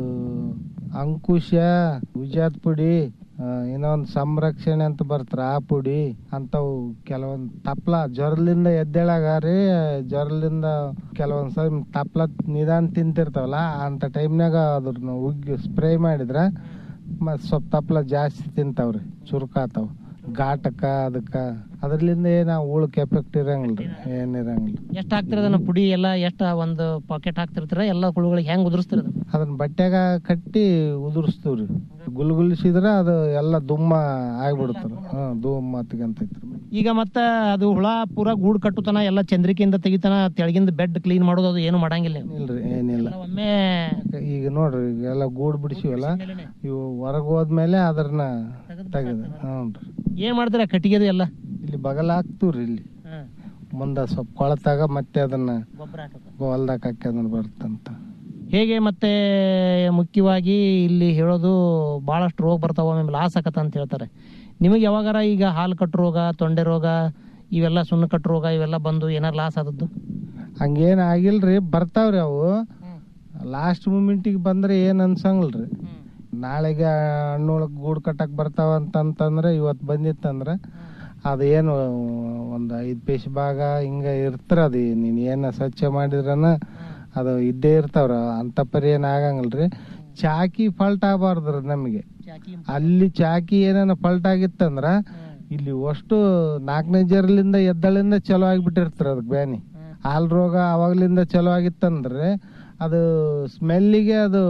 ಅಂಕುಶ ವಿಜಾತ್ ಪುಡಿ ಆ, ಇನ್ನೊಂದ್ ಸಂರಕ್ಷಣೆ ಅಂತ ಬರ್ತಾರ ಆ ಪುಡಿ ಅಂತವು ಕೆಲವೊಂದ್ ತಪ್ಲ ಜ್ವರದಿಂದ ಎದ್ದೇಳಾಗ ರೀ ಜ್ವರದಿಂದ ಕೆಲವೊಂದ್ ಸಲ ತಪ್ಲ ನಿಧಾನ ತಿಂತಿರ್ತಾವಲ್ಲ ಅಂತ ಟೈಮ್ನಾಗ ಅದ್ರನ್ನ ಉಗ್ಗಿ ಸ್ಪ್ರೇ ಮಾಡಿದ್ರ ಮತ್ ಸ್ವಲ್ಪ ತಪ್ಲ ಜಾಸ್ತಿ ತಿಂತಾವ್ರಿ ಚುರುಕಾತಾವ ಘಾಟಕ ಅದಕ್ಕ ಅದ್ರಲಿಂದ ಏನ ಉಳಕ್ ಎಫೆಕ್ಟ್ ಇರಂಗಿಲ್ರಿ ಏನಿರಂಗಿಲ್ಲ ಎಷ್ಟು ಹಾಕ್ತಿರ ಅದನ್ನ ಪುಡಿ ಎಲ್ಲ ಎಷ್ಟು ಒಂದು ಪಾಕೆಟ್ ಹಾಕ್ತಿರ್ತೀರ ಎಲ್ಲ ಹುಳುಗಳಿಗೆ ಹೆಂಗ್ ಉದುರಿಸ್ತೀರ ಅದನ್ನ ಅದನ್ನ ಬಟ್ಟೆಗ ಕಟ್ಟಿ ಉದುರಿಸ್ತೀವ್ರಿ ಗುಲ್ಗುಲಿಸಿದ್ರ ಅದು ಎಲ್ಲ ದುಮ್ಮ ಆಗ್ಬಿಡ್ತಾರ ಹ್ಮ್ ದುಮ್ಮ ಹತ್ಕಂತೈತ್ರಿ ಈಗ ಮತ್ತ ಅದು ಹುಳ ಪೂರಾ ಗೂಡ್ ಕಟ್ಟುತನ ಎಲ್ಲ ಚಂದ್ರಿಕೆಯಿಂದ ತೆಗಿತನ ತೆಳಗಿಂದ ಬೆಡ್ ಕ್ಲೀನ್ ಮಾಡೋದು ಅದು ಏನು ಮಾಡಂಗಿಲ್ಲ ನೀವು. ಇಲ್ರಿ ಏನಿಲ್ಲ ಒಮ್ಮೆ ಈಗ ನೋಡ್ರಿ ಈಗ ಎಲ್ಲ ಗೂಡ್ ಬಿಡಿಸಿವಲ್ಲ ಇವು ಹೊರಗ್ ಹೋದ್ಮೇಲೆ ಅದ್ರನ್ನ ತೆಗೆದು ಹ್ಞೂನ್ರಿ ಏನ್ ಮಾಡ್ತೀರ ಕಟ್ಟಿಗೆದು ಎಲ್ಲ ಇಲ್ಲಿ ಬಗಲ ಹಾಕ್ತಿವ್ರಿ ಇಲ್ಲಿ ಹ್ಮ್. ಮುಂದ ಸ್ವಲ್ಪ ಕೊಳತಾಗ ಮತ್ತೆ ಅದನ್ನ ಗೊಬ್ಬರ ಹಾಕೋದು ಹೊಲ್ದಾಗ ಹಾಕ್ಯಂದ್ರ ಬರ್ತಂತ ಹೇಗೆ ಮತ್ತೆ ಮುಖ್ಯವಾಗಿ ಇಲ್ಲಿ ಹೇಳೋದು ಬಹಳಷ್ಟು ರೋಗ ಬರ್ತಾವ ಆಮೇಲೆ ಲಾಸ್ ಆಕತ್ತ ಅಂತ ಹೇಳ್ತಾರೆ ನಿಮಗೆ ಯಾವಾಗಾರ ಈಗ ಹಾಲು ಕಟ್ಟು ರೋಗ ತೊಂಡೆ ರೋಗ ಇವೆಲ್ಲ ಸುಣ್ಣ ಕಟ್ಟು ರೋಗ ಇವೆಲ್ಲ ಬಂದು ಏನಾರು ಲಾಸ್ ಆದದ್ದು ಹಂಗೇನ್ ಆಗಿಲ್ರಿ ಬರ್ತಾವ್ರಿ ಅವು ಲಾಸ್ಟ್ ಮೂಮೆಂಟಿಗೆ ಬಂದ್ರೆ ಏನ್ ಅನ್ಸಂಗಿಲ್ರಿ ನಾಳೆಗೆ ಹಣ್ಣೊಳಗ್ ಗೂಡ್ ಕಟ್ಟಕ್ ಬರ್ತಾವ ಅಂತಂತಂದ್ರೆ ಇವತ್ ಬಂದಿತ್ತಂದ್ರ ಅದ ಏನು ಒಂದ್ ಐದ್ ಪೇಶ್ ಭಾಗ ಹಿಂಗ ಇರ್ತಾರ ಅದು ನೀನ್ ಏನ ಸ್ವಚ್ಛ ಮಾಡಿದ್ರನ ಅದು ಇದ್ದೇ ಇರ್ತಾವ್ರ ಅಂತ ಪರಿ ಏನ್ ಆಗಂಗಿಲ್ರಿ ಚಾಕಿ ಫಲ್ಟ್ ಆಗಬಾರ್ದ್ರಿ ನಮಗೆ ಅಲ್ಲಿ ಚಾಕಿ ಏನಾನ ಫಲ್ಟ್ ಆಗಿತ್ತಂದ್ರ ಇಲ್ಲಿ ಅಷ್ಟು ನಾಲ್ಕನೇ ಜರ್ಲಿಂದ ಎದ್ದಳಿಂದ ಚಲೋ ಆಗಿಬಿಟ್ಟಿರ್ತಾರ ಅದಕ್ಕೆ ಬ್ಯಾನಿ ಹಾಲ್ ರೋಗ ಅವಾಗ್ಲಿಂದ ಚಲೋ ಆಗಿತ್ತಂದ್ರೆ ಅದು ಸ್ಮೆಲ್ಲಿಗೆ ಅದು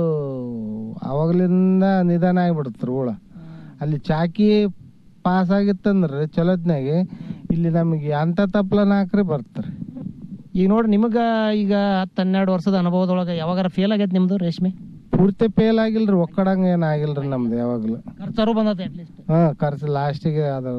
ಅವಾಗ್ಲಿಂದ ನಿಧಾನ ಆಗಿಬಿಡ್ತಾರೆ ಹುಳ ಅಲ್ಲಿ ಚಾಕಿ ಪಾಸ್ ಆಗಿತ್ತಂದ್ರೆ ಚಲೋತ್ನಾಗೆ ಇಲ್ಲಿ ನಮಗೆ ಅಂತ ತಪ್ಪಲನ ಹಾಕ್ರಿ ಬರ್ತಾರೆ ಈಗ ನೋಡಿ ನಿಮಗ ಈಗ ಹತ್ತು ಹನ್ನೆರಡು ವರ್ಷದ ಅನುಭವದೊಳಗೆ ಯಾವಾಗಾರ ಫೇಲ್ ಆಗೈತೆ ನಿಮ್ದು ರೇಷ್ಮೆ ಪೂರ್ತಿ ಫೇಲ್ ಆಗಿಲ್ರಿ ಒಕ್ಕಡಂಗ ಏನ್ ಆಗಿಲ್ರಿ ನಮ್ದು ಯಾವಾಗ್ಲೂ ಖರ್ಚಾರು ಬಂದತೆ ಅಟ್ಲೀಸ್ಟ್ ಹಾ ಖರ್ಚು ಲಾಸ್ಟಿಗೆ ಅದು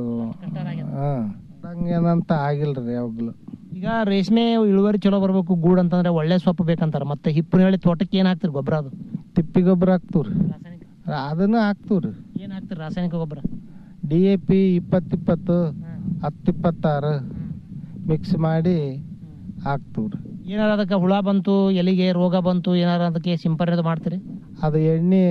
ಹಾ ಏನಂತ ಆಗಿಲ್ರಿ ಯಾವಾಗ್ಲೂ ಈಗ ರೇಷ್ಮೆ ಇಳುವರಿ ಚಲೋ ಬರ್ಬೇಕು ಗೂಡ್ ಅಂತಂದ್ರೆ ಒಳ್ಳೆ ಸೊಪ್ಪು ಬೇಕಂತಾರ ಮತ್ತೆ ಹಿಪ್ಪು ಹೇಳಿ ತೋಟಕ್ಕೆ ಏನ್ ಹಾಕ್ತಿರಿ ಗೊಬ್ಬರ ಅದು ತಿಪ್ಪಿ ಗೊಬ್ಬರ ಹಾಕ್ತಿವ್ರಿ ಅದನ್ನ ಹಾಕ್ತಿವ್ರಿ ಏನ್ ಹಾಕ್ತಿರಿ ರಾಸಾಯನಿಕ ಗೊಬ್ಬರ ಡಿ ಎ ಪಿ ಇಪ್ಪತ್ತಿಪ್ಪತ್ತು ಹತ್ತಿಪ್ಪತ್ತಾರು ಮಿಕ್ಸ್ ಮಾಡಿ ಹಾಕ್ತಿವ್ರಿ ಏನಾರ ಅದಕ್ಕೆ ಹುಳ ಬಂತು ಎಲಿಗೆ ರೋಗ ಬಂತು ಏನಾರ ಅದಕ್ಕೆ ಸಿಂಪರಣೆ ಮಾಡ್ತೀರಿ ಅದು ಎಣ್ಣೆ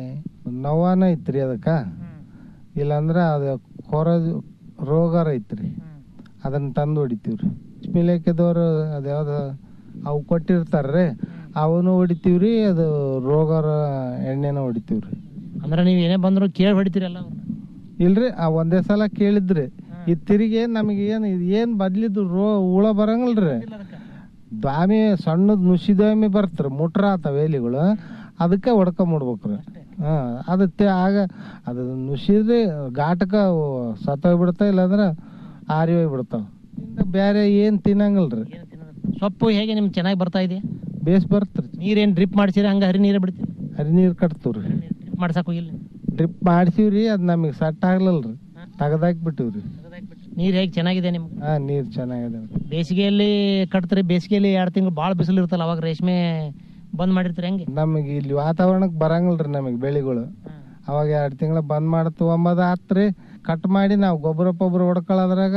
ನೋವಾನ ಐತ್ರಿ ಅದಕ್ಕ ಇಲ್ಲಾಂದ್ರ ಅದು ಕೊರ ರೋಗರ ಐತ್ರಿ ಅದನ್ನ ತಂದು ಹೊಡಿತೀವ್ರಿ ಇಸ್ಮಿಲೇಕಿದವ್ರು ಅದ್ಯಾವ್ದು ಅವು ಕೊಟ್ಟಿರ್ತಾರ್ರಿ ಅವನು ಹೊಡಿತೀವ್ರಿ ಅದು ರೋಗರ ಎಣ್ಣೆನ ಹೊಡಿತೀವ್ರಿ ಅಂದ್ರೆ ನೀವು ಏನೇ ಬಂದ್ರು ಕೇಳಿ ಹೊಡಿತೀರಲ್ಲ ಅವ್ರನ್ನ ಇಲ್ರಿ ಆ ಒಂದೇ ಸಲ ಕೇಳಿದ್ರಿ ಈ ತಿರುಗಿ ನಮಗೆ ಏನ್ ಇದ್ ಏನ್ ಬದ್ಲಿದ್ದು ರೋ ಹುಳ ಬರಂಗಿಲ್ರಿ ದಾಮಿ ಸಣ್ಣದ್ ನುಸಿ ದಾಮಿ ಬರ್ತಾರ ಮುಟ್ರ ಆತಾವ ಎಲಿಗಳು ಅದಕ್ಕೆ ಹೊಡ್ಕೊಂಬಿಡ್ಬೇಕ್ರಿ ಹಾ ಅದು ತೆ- ಆಗ ಅದು ನುಸಿದ್ರೆ ಘಾಟಕ ಸತ್ತೋಗ್ಬಿಡ್ತಾವ ಇಲ್ಲಾಂದ್ರ ಆರಿ ಹೋಗ್ಬಿಡ್ತಾವ ಇನ್ನು ಬೇರೆ ಏನ್ ತಿನ್ನಂಗಿಲ್ರಿ ಸೊಪ್ಪು ಹೇಗೆ ನಿಮ್ಗೆ ಚೆನ್ನಾಗಿ ಬರ್ತಾ ಇದೆ ಬೇಸ್ ಬರ್ತ್ರಿ ನೀರೇನ್ ಡ್ರಿಪ್ ಮಾಡ್ಸಿರಿ ಹಂಗ ಹರಿ ನೀರೇ ಬಿಡ್ತೀರಿ ಹರಿ ನೀರ್ ಕಟ್ತೀವ್ರಿ ಡ್ರಿಪ್ ಮಾಡ್ಸಕ್ ಹೋಗಿಲ್ಲ ಡ್ರಿಪ್ ಮಾಡ್ಸಿವ್ರಿ ಅದ್ ನಮಗೆ ಸಟ್ ಆಗ್ಲಿಲ್ರಿ ತೆಗ್ದಾಕ್ ಬಿಟ್ಟಿವ್ರಿ ನೀರ್ ಹೇಗೆ ಚೆನ್ನಾಗಿದೆ ನಿಮ್ಗೆ ಹಾ ನೀರ್ ಚೆನ್ನಾಗಿದೆ ಬೇಸಿಗೆಯಲ್ಲಿ ಕಟ್ತಾರೆ ಬೇಸಿಗೆಯಲ್ಲಿ ಎರಡು ತಿಂಗಳು ಭಾಳ ಬಿಸಿಲು ಇರ್ತಲ್ಲ ಅವಾಗ ರೇಷ್ಮೆ ಬಂದ್ ಮಾಡಿರ್ತೀರಿ ಹೆಂಗೆ ನಮಗೆ ಇಲ್ಲಿ ವಾತಾವರಣಕ್ಕೆ ಬರಂಗಿಲ್ರಿ ನಮಗೆ ಬೆಳೆಗಳು ಅವಾಗ ಎರಡು ತಿಂಗಳ ಬಂದ್ ಮಾಡ್ತು ಅಂಬದ ಆತ್ರಿ ಕಟ್ ಮಾಡಿ ನಾವು ಗೊಬ್ಬರ ಪೊಬ್ಬರ ಹೊಡ್ಕೊಳ್ಳೋದ್ರಾಗ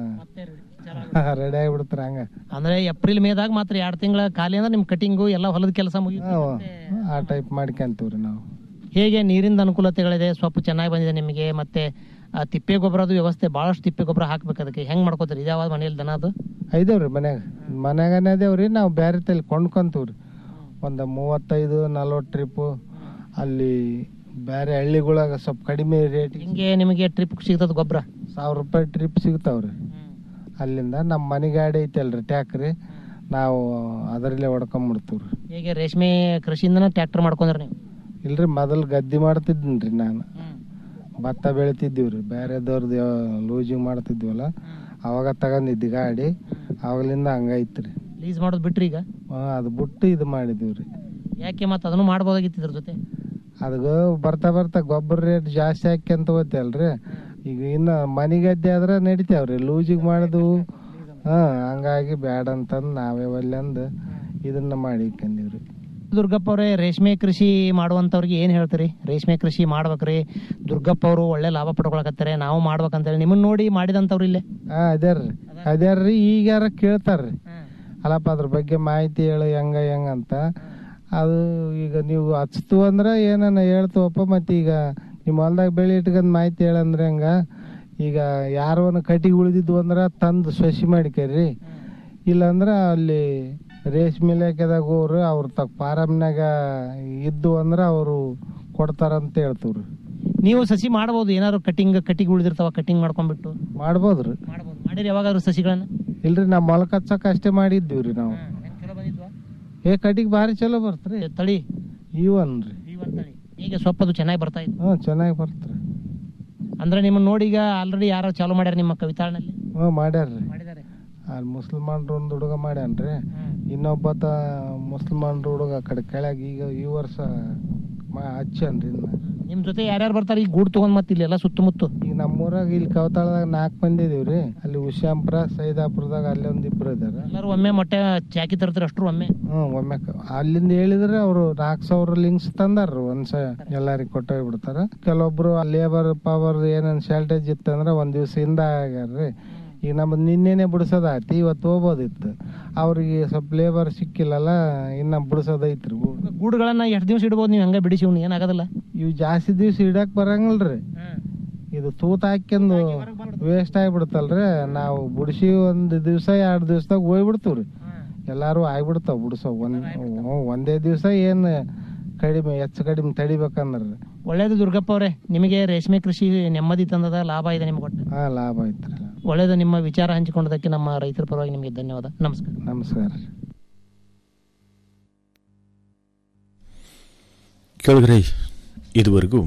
ರೆಡಿ ಆಗಿಬಿಡ್ತಾರ ಹಂಗ ಅಂದ್ರೆ ಏಪ್ರಿಲ್ ಮೇದಾಗ ಮಾತ್ರ ಎರಡು ತಿಂಗಳ ಖಾಲಿ ಅಂದ್ರೆ ನಿಮ್ ಕಟಿಂಗು ಎಲ್ಲ ಹೊಲದ ಕೆಲಸ ಮುಗಿ ನಾವು ಆ ಟೈಪ್ ಮಾಡ್ಕೊಂತೀವ್ರಿ ನಾವು ಹೇಗೆ ನೀರಿಂದ ಅನುಕೂಲತೆಗಳಿದೆ ಸೊಪ್ಪು ಚೆನ್ನಾಗಿ ಬಂದಿದೆ ನಿಮಗೆ ಮತ್ತೆ ಆ ತಿಪ್ಪೆ ಗೊಬ್ಬರದ ವ್ಯವಸ್ಥೆ ಬಹಳಷ್ಟು ತಿಪ್ಪೆ ಗೊಬ್ಬರ ಹಾಕ್ಬೇಕು ಅದಕ್ಕೆ ಹೆಂಗ್ ಮಾಡ್ಕೋತೀರಿ ಇದಾವ ಮನೆಯಲ್ಲಿ ದನ ಅದು ಐದೇವ್ರಿ ಮನ್ಯಾಗ ಮನ್ಯಾಗನೇ ಅದೇವ್ರಿ ನಾವು ಬೇರೆ ತಲೆ ಕೊಂಡ್ಕೊಂತೀವ್ರಿ ಒಂದು ಮೂವತ್ತೈದು ನಲ್ವತ್ತು ಟ್ರಿಪ್ಪು ಅಲ್ಲಿ ಬೇರೆ ಹಳ್ಳಿಗಳಾಗ ಸ್ವಲ್ಪ ಕಡಿಮೆ ರೇಟ್ ಹಿಂಗೆ ನಿಮಗೆ ಟ್ರಿಪ್ ಸಿಗ್ತದ ಗೊಬ್ಬರ ಸಾವಿರ ರೂಪಾಯಿ ಟ್ರಿಪ್ ಸಿಗ್ತಾವ್ರಿ ಅಲ್ಲಿಂದ ನಮ್ಮ ಮನೆ ಗಾಡಿ ಐತಲ್ರಿ ಟ್ಯಾಕ್ರಿ ನಾವು ಅದರಲ್ಲೇ ಹೊಡ್ಕೊಂಬಿಡ್ತೀವ್ರಿ ಹೇಗೆ ರೇಷ್ಮೆ ಕೃಷಿಯಿಂದನೇ ಟ್ರ್ಯಾಕ್ಟರ್ ಮಾಡ್ಕೊಂಡ್ರಿ ನೀವು ಇಲ್ರಿ ಮೊದಲು ಗದ್ದಿ ಮಾಡ್ತಿದ್ದೀನ್ರಿ ನಾನು ಭತ್ತ ಬೆಳಿತಿದ್ದೀವ್ರಿ ಬೇರೆದವ್ರದ್ದು ಲೂಜಿಂಗ್ ಮಾಡ್ತಿದ್ವಲ್ಲ ಅವಾಗ ತಗೊಂಡಿದ್ದಿ ಗಾಡಿ ಅವಾಗಲಿಂದ ಹಂಗೈತ್ರಿ ಲೀಸ್ ಮಾಡೋದು ಬಿಟ್ರಿ ಈಗ ಹಾ, ಅದು ಬಿಟ್ಟು ಇದು ಮಾಡಿದೀವ್ರಿ ಯಾಕೆ ಮತ್ತೆ ಅದನ್ನು ಮಾಡ್ಬೋದಾಗಿತ್ತು ಇದ್ರ ಜೊತೆ ಅದಕ್ಕೆ ಬರ್ತಾ ಬರ್ತಾ ಗೊಬ್ಬರ ರೇಟ್ ಜಾಸ್ತಿ ಹಾಕ್ಯಂತ ಹೋಗ್ತಲ್ರಿ ಈಗ ಇನ್ನ ಮನೆ ಗದ್ದೆ ಆದ್ರೆ ನಡಿತಾವ್ರಿ ಲೂಜಿಗ್ ಮಾಡಿದ್ವು ಹಾ ಹಂಗಾಗಿ ಬ್ಯಾಡ ಅಂತಂದ್ ನಾವೇ ಒಲ್ಲೆಂದು ಇದನ್ನ ಮಾಡಿಕೊಂಡೀವ್ರಿ ದುರ್ಗಪ್ಪ ಅವರೇ ರೇಷ್ಮೆ ಕೃಷಿ ಮಾಡುವಂತವ್ರಿಗೆ ಏನ್ ಹೇಳ್ತೀರಿ ರೇಷ್ಮೆ ಕೃಷಿ ಮಾಡ್ಬೇಕ್ರಿ ದುರ್ಗಪ್ಪ ಅವರು ಒಳ್ಳೆ ಲಾಭ ಪಡ್ಕೊಳಕತ್ತಾರೆ ನಾವು ಮಾಡ್ಬೇಕಂತೇಳಿ ನಿಮ್ಮನ್ನ ನೋಡಿ ಮಾಡಿದಂತವ್ರು ಇಲ್ಲೇ ಹಾ ಅದ್ಯಾರ್ರಿ ಅದ್ಯಾರ್ರಿ ಈಗ ಯಾರ ಕೇಳ್ತಾರ್ರಿ ಅಲ್ಲಪ್ಪ ಅದ್ರ ಬಗ್ಗೆ ಮಾಹಿತಿ ಹೇಳು ಹೆಂಗ ಹೆಂಗ ಅಂತ ಅದು ಈಗ ನೀವು ಹಚ್ತು ಅಂದ್ರ ಏನನ್ನ ಹೇಳ್ತೀವಪ್ಪ ಮತ್ತೆ ಈಗ ನಿಮ್ಮ ಹೊಲ್ದಾಗ ಬೆಳೆ ಇಟ್ಕೊಂಡ್ ಮಾಹಿತಿ ಹೇಳಂದ್ರೆ ಹೆಂಗ ಈಗ ಯಾರವನ್ನ ಕಟಿಗೆ ಉಳಿದಿದ್ವು ಅಂದ್ರ ತಂದು ಸಸಿ ಮಾಡಿಕರ್ರಿ ಇಲ್ಲಾಂದ್ರ ಅಲ್ಲಿ ರೇಷ್ಮೆ ಇಲಾಖೆದಾಗ ಹೋಗ್ರಿ ಅವ್ರ ತಕ್ಕ ಫಾರಮ್ನಾಗ ಇದ್ದು ಅಂದ್ರ ಅವರು ಕೊಡ್ತಾರಂತ ಹೇಳ್ತೀವ್ರಿ ನೀವು ಸಸಿ ಮಾಡ್ಬೋದು ಏನಾದ್ರು ಕಟಿಂಗ್ ಕಟಿಂಗ್ ಉಳಿದಿರ್ತಾವ ಕಟಿಂಗ್ ಮಾಡ್ಕೊಂಡ್ಬಿಟ್ಟು ಮಾಡ್ಬೋದ್ರಿ ಮಾಡ್ಬೋದು ಮಾಡಿರಿ ಯಾವಾಗಾದ್ರು ಸಸಿಗಳನ್ನ ಇಲ್ರಿ ನಾವು ಮೊಳಕ ಹಚ್ಚಕ್ ಅಷ್ಟೇ ಮಾಡಿದ್ದೀವ್ರಿ ನಾವು ಏ ಕಟಿಗೆ ಭಾರಿ ಚಲೋ ಬರ್ತ್ರಿ ತಳಿ ಇವನ್ರಿ ಈಗ ಸೊಪ್ಪದು ಚೆನ್ನಾಗಿ ಬರ್ತಾ ಇದೆ ಹ್ಞೂ ಚೆನ್ನಾಗಿ ಬರ್ತ್ರಿ ಅಂದ್ರೆ ನಿಮ್ಮನ್ನ ನೋಡಿ ಈಗ ಆಲ್ರೆಡಿ ಯಾರೋ ಚಾಲು ಮಾಡ್ಯಾರ ನಿಮ್ಮ ಕವಿತಾಳ್ನಲ್ಲಿ ಹ್ಞೂ ಮಾಡ್ಯಾರ್ರಿ ಅಲ್ಲಿ ಮುಸಲ್ಮಾನ್ರು ಒಂದು ಹುಡುಗ ಮಾಡ್ಯಾನ್ರಿ ಇನ್ನೊಬ್ಬತ ಮುಸಲ್ಮಾನ್ರು ಹುಡುಗ ಆ ಕಡೆ ಕೆಳಗೆ ಈಗ ಈ ವರ್ಷ ಮಾ- ಹಚ್ಚನ್ರಿ ಇನ್ನ ನಿಮ್ ಜೊತೆ ಯಾರ್ಯಾರು ಬರ್ತಾರೆ ಈಗ ಗೂಡ್ ತಗೊಂಡ್ ಮತ್ತೆ ಇಲ್ಲೆಲ್ಲ ಸುತ್ತಮುತ್ತ ಈಗ ನಮ್ಮೂರಾಗ ಇಲ್ಲಿ ಕವತಾಳದಾಗ ನಾಲ್ಕು ಮಂದಿ ಇದೀವ್ರಿ ಅಲ್ಲಿ ಉಶ್ಯಾಂಪುರ ಸೈದಾಪುರದಾಗ ಅಲ್ಲಿ ಒಂದ್ ಇಬ್ರು ಇದಾರ ಎಲ್ಲರೂ ಒಮ್ಮೆ ಮೊಟ್ಟೆ ಚಾಕಿ ತರ್ತಾರೆ ಅಷ್ಟ್ರು ಒಮ್ಮೆ ಹ್ಮ್ ಒಮ್ಮೆ ಕ- ಅಲ್ಲಿಂದ ಹೇಳಿದ್ರೆ ಅವರು ನಾಲ್ಕು ಸಾವಿರ ಲಿಂಕ್ಸ್ ತಂದಾರ್ರಿ ಒಂದ್ಸ ಎಲ್ಲಾರಿಗೆ ಕೊಟ್ಟೋಗ್ಬಿಡ್ತಾರ ಕೆಲವೊಬ್ರು ಲೇಬರ್ ಪವರ್ ಏನೇನ್ ಶಾರ್ಟೇಜ್ ಇತ್ತಂದ್ರ ಒಂದ್ ದಿವ್ಸ ಹಿಂದ ಆಗ್ಯಾರ್ರಿ ಈಗ ನಮ್ದು ನಿನ್ನೆನೆ ಬಿಡಿಸೋದಾಯ್ತು ಇವತ್ತು ಹೋಗ್ಬೋದಿತ್ತು ಅವ್ರಿಗೆ ಸ್ವಲ್ಪ ಲೇಬರ್ ಸಿಕ್ಕಿಲ್ಲಲ್ಲ ಇನ್ನ ಬಿಡಿಸೋದೈತ್ರಿ ಗೂಡುಗಳನ್ನ ಎಷ್ಟು ದಿವಸ ಇಡ್ಬೋದು ನೀವು ಹಂಗ ಬಿಡಿಸಿ ಇವ್ನು ಏನಾಗೋದಿಲ್ಲ ಇವ್ ಜಾಸ್ತಿ ದಿವ್ಸ ಇಡಕ್ ಬರಂಗಿಲ್ರಿ ಇದು ತೂತ ಹಾಕ್ಯಂದು ವೇಸ್ಟ್ ಆಗ್ಬಿಡ್ತಲ್ರಿ ನಾವು ಬಿಡಿಸಿ ಒಂದ್ ದಿವ್ಸ ಎರಡ್ ದಿವ್ಸದಾಗ ಹೋಗ್ಬಿಡ್ತೀವ್ರಿ ಎಲ್ಲಾರು ಆಗ್ಬಿಡ್ತಾವ ಬಿಡಿಸೋ ಒಂದ್ ಹ್ಞೂ, ಒಂದೇ ದಿವ್ಸ ಏನ್ ಕಡಿಮೆ ಹೆಚ್ಚು ಕಡಿಮೆ ತಡಿಬೇಕಂದ್ರ ಒಳ್ಳೇದು ದುರ್ಗಪ್ಪ ಅವರೇ ನಿಮಗೆ ರೇಷ್ಮೆ ಕೃಷಿ ನೆಮ್ಮದಿ ತಂದದ ಲಾಭ ಇದೆ ನಿಮ್ಗೆ ಒಟ್ಟು ಹಾ ಲಾಭ ಐತ್ರಿ ಒಳ್ಳೇದು ನಿಮ್ಮ ವಿಚಾರ ಹಂಚಿಕೊಂಡದಕ್ಕೆ ನಮ್ಮ ರೈತರ ಪರವಾಗಿ ನಿಮಗೆ ಧನ್ಯವಾದ ನಮಸ್ಕಾರ ನಮಸ್ಕಾರ ಕೆಳಗರೆ ಇದುವರೆಗೂ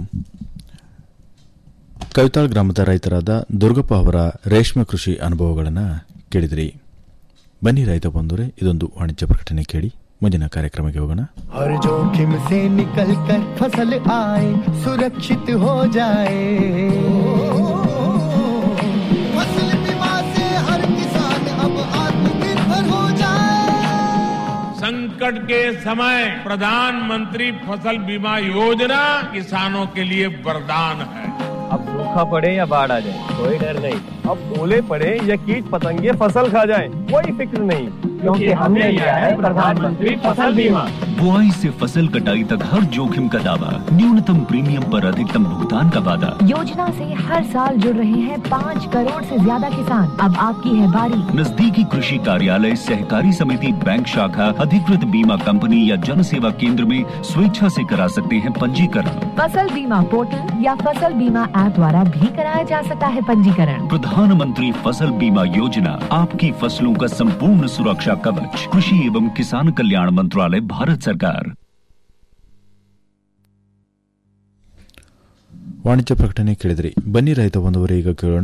ಕವಿತಾಳ್ ಗ್ರಾಮದ ರೈತರಾದ ದುರ್ಗಪ್ಪ ಅವರ ರೇಷ್ಮೆ ಕೃಷಿ ಅನುಭವಗಳನ್ನು ಕೇಳಿದಿರಿ ಬನ್ನಿ ರೈತ ಬಂಧುರೆ ಇದೊಂದು ವಾಣಿಜ್ಯ ಪ್ರಕಟಣೆ ಕೇಳಿ ಮುಂದಿನ ಕಾರ್ಯಕ್ರಮಕ್ಕೆ ಹೋಗೋಣ हर जोखिम से निकल कर फसल आए सुरक्षित हो जाए फसल बीमा से हर किसान अब आत्मनिर्भर हो जाए संकट के समय प्रधानमंत्री फसल बीमा योजना किसानों के लिए वरदान है अब सूखा पड़े या बाढ़ आ जाए कोई डर नहीं अब ओले पड़े या कीट पतंगे फसल खा जाए कोई फिक्र नहीं क्योंकि हमने लिया है प्रधानमंत्री फसल बीमा बुआई से फसल कटाई तक हर जोखिम का दावा न्यूनतम प्रीमियम पर अधिकतम भुगतान का वादा योजना से हर साल जुड़ रहे हैं पाँच करोड़ से ज्यादा किसान अब आपकी है बारी नजदीकी कृषि कार्यालय सहकारी समिति बैंक शाखा अधिकृत बीमा कंपनी या जन सेवा केंद्र में स्वेच्छा से करा सकते हैं पंजीकरण फसल बीमा पोर्टल या फसल बीमा ऐप द्वारा भी कराया जा सकता है पंजीकरण प्रधानमंत्री फसल बीमा योजना आपकी फसलों का संपूर्ण सुरक्षा कवच कृषि एवं किसान कल्याण मंत्रालय भारत सरकार ವಾಣಿಜ್ಯ ಪ್ರಕಟಣೆ ಕೇಳಿದ್ರಿ ಬನ್ನಿ ರೈತ ಬಂದವರು ಈಗ ಕೇಳೋಣ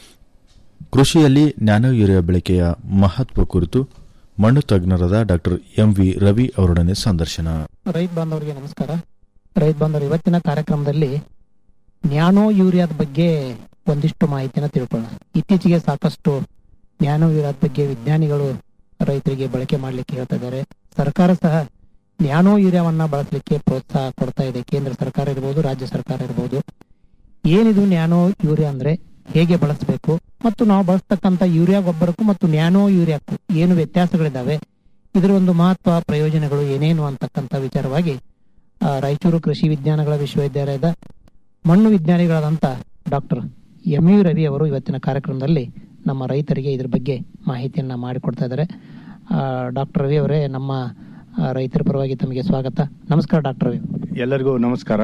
ಕೃಷಿಯಲ್ಲಿ ನ್ಯಾನೋ ಯೂರಿಯಾ ಬಳಕೆಯ ಮಹತ್ವ ಕುರಿತು ಮಣ್ಣು ತಜ್ಞರಾದ ಡಾಕ್ಟರ್ ಎಂ ವಿ ರವಿ ಅವರೊಡನೆ ಸಂದರ್ಶನ ರೈತ ಬಾಂಧವರಿಗೆ ನಮಸ್ಕಾರ ರೈತ ಬಾಂಧವರು ಇವತ್ತಿನ ಕಾರ್ಯಕ್ರಮದಲ್ಲಿ ನ್ಯಾನೋ ಯೂರಿಯಾದ ಬಗ್ಗೆ ಒಂದಿಷ್ಟು ಮಾಹಿತಿನ ತಿಳ್ಕೊಳ್ಳೋಣ ಇತ್ತೀಚೆಗೆ ಸಾಕಷ್ಟು ನ್ಯಾನೋ ಯೂರಿಯಾದ ಬಗ್ಗೆ ವಿಜ್ಞಾನಿಗಳು ರೈತರಿಗೆ ಬಳಕೆ ಮಾಡಲಿಕ್ಕೆ ಹೇಳ್ತಾ ಇದ್ದಾರೆ ಸರ್ಕಾರ ಸಹ ನ್ಯಾನೋ ಯೂರಿಯಾವನ್ನ ಬಳಸಲಿಕ್ಕೆ ಪ್ರೋತ್ಸಾಹ ಕೊಡ್ತಾ ಇದೆ ಕೇಂದ್ರ ಸರ್ಕಾರ ಇರ್ಬೋದು ರಾಜ್ಯ ಸರ್ಕಾರ ಇರ್ಬೋದು ಏನಿದು ನ್ಯಾನೋ ಯೂರಿಯಾ ಅಂದ್ರೆ ಹೇಗೆ ಬಳಸಬೇಕು ಮತ್ತು ನಾವು ಬಳಸ್ತಕ್ಕಂಥ ಯೂರಿಯಾ ಗೊಬ್ಬರಕ್ಕೂ ಮತ್ತು ನ್ಯಾನೋ ಯೂರಿಯಾಕ್ಕೂ ಏನು ವ್ಯತ್ಯಾಸಗಳಿದ್ದಾವೆ ಇದರ ಒಂದು ಮಹತ್ವ ಪ್ರಯೋಜನಗಳು ಏನೇನು ಅಂತಕ್ಕಂಥ ವಿಚಾರವಾಗಿ ಆ, ರಾಯಚೂರು ಕೃಷಿ ವಿಜ್ಞಾನಗಳ ವಿಶ್ವವಿದ್ಯಾಲಯದ ಮಣ್ಣು ವಿಜ್ಞಾನಿಗಳಾದಂಥ ಡಾಕ್ಟರ್ ಎಂ ಯು ರವಿ ಅವರು ಇವತ್ತಿನ ಕಾರ್ಯಕ್ರಮದಲ್ಲಿ ನಮ್ಮ ರೈತರಿಗೆ ಇದ್ರ ಬಗ್ಗೆ ಮಾಹಿತಿಯನ್ನ ಮಾಡಿಕೊಡ್ತಾ ಇದ್ದಾರೆ ಡಾಕ್ಟರ್ ರವಿ ಅವರೇ ನಮ್ಮ ಆ, ರೈತರ ಪರವಾಗಿ ತಮಗೆ ಸ್ವಾಗತ ನಮಸ್ಕಾರ ಡಾಕ್ಟರ್ ರವಿ ಎಲ್ಲರಿಗೂ ನಮಸ್ಕಾರ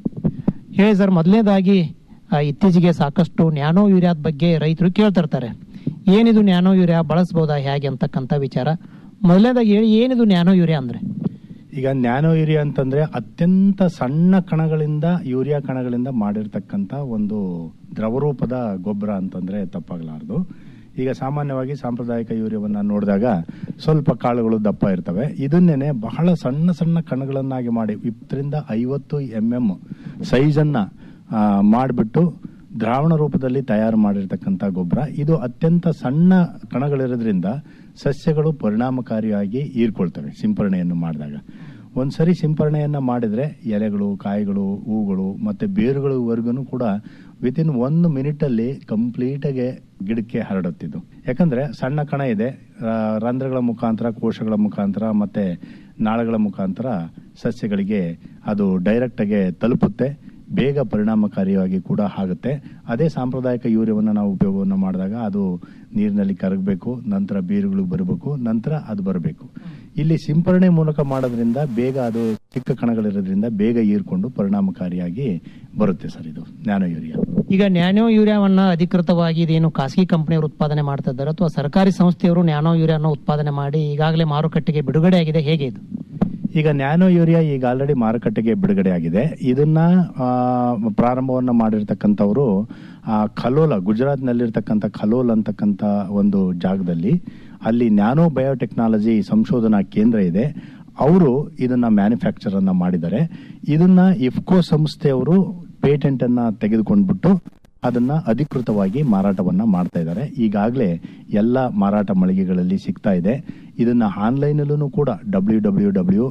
ಹೇಳಿ ಸರ್ ಮೊದಲನೇದಾಗಿ ಆ, ಇತ್ತೀಚೆಗೆ ಸಾಕಷ್ಟು ನ್ಯಾನೋ ಯೂರಿಯಾದ ಬಗ್ಗೆ ರೈತರು ಕೇಳ್ತಿರ್ತಾರೆ ಏನಿದು ನ್ಯಾನೋ ಯೂರಿಯಾ ಬಳಸಬಹುದಾ ಹೇಗೆ ಅಂತಕ್ಕಂಥ ವಿಚಾರ ಮೊದಲನೇದಾಗಿ ಹೇಳಿ ಏನಿದು ನ್ಯಾನೋ ಯೂರಿಯಾ ಅಂದ್ರೆ ಈಗ ನ್ಯಾನೋ ಯೂರಿಯಾ ಅಂತಂದ್ರೆ ಅತ್ಯಂತ ಸಣ್ಣ ಕಣಗಳಿಂದ ಯೂರಿಯಾ ಕಣಗಳಿಂದ ಮಾಡಿರ್ತಕ್ಕಂಥ ಒಂದು ದ್ರವರೂಪದ ಗೊಬ್ಬರ ಅಂತಂದ್ರೆ ತಪ್ಪಾಗಲಾರದು ಈಗ ಸಾಮಾನ್ಯವಾಗಿ ಸಾಂಪ್ರದಾಯಿಕ ಯೂರಿಯಾವನ್ನ ನೋಡಿದಾಗ ಸ್ವಲ್ಪ ಕಾಳುಗಳು ದಪ್ಪ ಇರ್ತವೆ ಇದನ್ನೇನೆ ಬಹಳ ಸಣ್ಣ ಸಣ್ಣ ಕಣಗಳನ್ನಾಗಿ ಮಾಡಿ ಇಪ್ಪತ್ತರಿಂದ ಐವತ್ತು ಎಂ ಎಂ ಸೈಜನ್ನ ಮಾಡಿಬಿಟ್ಟು ದ್ರಾವಣ ರೂಪದಲ್ಲಿ ತಯಾರು ಮಾಡಿರ್ತಕ್ಕಂಥ ಗೊಬ್ಬರ ಇದು ಅತ್ಯಂತ ಸಣ್ಣ ಕಣಗಳಿರೋದ್ರಿಂದ ಸಸ್ಯಗಳು ಪರಿಣಾಮಕಾರಿಯಾಗಿ ಹೀರ್ಕೊಳ್ತವೆ ಸಿಂಪರಣೆಯನ್ನು ಮಾಡಿದಾಗ ಒಂದ್ಸರಿ ಸಿಂಪರಣೆಯನ್ನ ಮಾಡಿದ್ರೆ ಎಲೆಗಳು ಕಾಯಿಗಳು ಹೂಗಳು ಮತ್ತೆ ಬೇರುಗಳವರೆಗೂ ಕೂಡ ವಿತಿನ್ ಒಂದು ಮಿನಿಟ್ ಅಲ್ಲಿ ಕಂಪ್ಲೀಟ್ ಆಗಿ ಗಿಡಕ್ಕೆ ಹರಡುತ್ತಿದ್ದು ಯಾಕಂದ್ರೆ ಸಣ್ಣ ಕಣ ಇದೆ ಆ, ರಂಧ್ರಗಳ ಮುಖಾಂತರ ಕೋಶಗಳ ಮುಖಾಂತರ ಮತ್ತೆ ನಾಳಗಳ ಮುಖಾಂತರ ಸಸ್ಯಗಳಿಗೆ ಅದು ಡೈರೆಕ್ಟ್ ಆಗಿ ತಲುಪುತ್ತೆ ಬೇಗ ಪರಿಣಾಮಕಾರಿಯಾಗಿ ಕೂಡ ಆಗುತ್ತೆ ಅದೇ ಸಾಂಪ್ರದಾಯಿಕ ಯೂರಿಯಾವನ್ನು ನಾವು ಉಪಯೋಗವನ್ನು ಮಾಡಿದಾಗ ಅದು ನೀರಿನಲ್ಲಿ ಕರಗಬೇಕು ನಂತರ ಬೇರುಗಳು ಬರಬೇಕು ನಂತರ ಅದು ಬರಬೇಕು ಇಲ್ಲಿ ಸಿಂಪರಣೆ ಮೂಲಕ ಮಾಡೋದ್ರಿಂದ ಬೇಗ ಅದು ಚಿಕ್ಕ ಕಣಗಳಿರೋದ್ರಿಂದ ಬೇಗ ಹೀರ್ಕೊಂಡು ಪರಿಣಾಮಕಾರಿಯಾಗಿ ಬರುತ್ತೆ ಸರ್ ಇದು ನ್ಯಾನೋ ಯೂರಿಯಾ ಈಗ ನ್ಯಾನೋ ಯೂರಿಯಾವನ್ನ ಅಧಿಕೃತವಾಗಿ ಇದೇನು ಖಾಸಗಿ ಕಂಪನಿಯವರು ಉತ್ಪಾದನೆ ಮಾಡ್ತಾ ಇದ್ದಾರೆ ಅಥವಾ ಸರ್ಕಾರಿ ಸಂಸ್ಥೆಯವರು ನ್ಯಾನೋ ಯೂರಿಯಾನ ಉತ್ಪಾದನೆ ಮಾಡಿ ಈಗಾಗಲೇ ಮಾರುಕಟ್ಟೆಗೆ ಬಿಡುಗಡೆ ಆಗಿದೆ ಹೇಗೆ ಇದು ಈಗ ನ್ಯಾನೋ ಯೂರಿಯಾ ಈಗ ಆಲ್ರೆಡಿ ಮಾರುಕಟ್ಟೆಗೆ ಬಿಡುಗಡೆ ಆಗಿದೆ ಇದನ್ನ ಆ, ಪ್ರಾರಂಭವನ್ನ ಮಾಡಿರ್ತಕ್ಕಂಥವ್ರು ಆ, ಖಲೋಲ ಗುಜರಾತ್ನಲ್ಲಿರ್ತಕ್ಕಂಥ ಖಲೋಲ್ ಅಂತಕ್ಕಂಥ ಒಂದು ಜಾಗದಲ್ಲಿ ಅಲ್ಲಿ ನ್ಯಾನೋ ಬಯೋಟೆಕ್ನಾಲಜಿ ಸಂಶೋಧನಾ ಕೇಂದ್ರ ಇದೆ ಅವರು ಇದನ್ನ ಮ್ಯಾನುಫ್ಯಾಕ್ಚರ್ ಅನ್ನ ಮಾಡಿದ್ದಾರೆ ಇದನ್ನ ಇಫ್ಕೋ ಸಂಸ್ಥೆಯವರು ಪೇಟೆಂಟ್ ಅನ್ನ ತೆಗೆದುಕೊಂಡ್ಬಿಟ್ಟು ಅದನ್ನ ಅಧಿಕೃತವಾಗಿ ಮಾರಾಟವನ್ನ ಮಾಡ್ತಾ ಇದ್ದಾರೆ ಈಗಾಗಲೇ ಎಲ್ಲ ಮಾರಾಟ ಮಳಿಗೆಗಳಲ್ಲಿ ಸಿಗ್ತಾ ಇದೆ ಇದನ್ನ ಆನ್ಲೈನಲ್ಲೂ ಕೂಡ W W W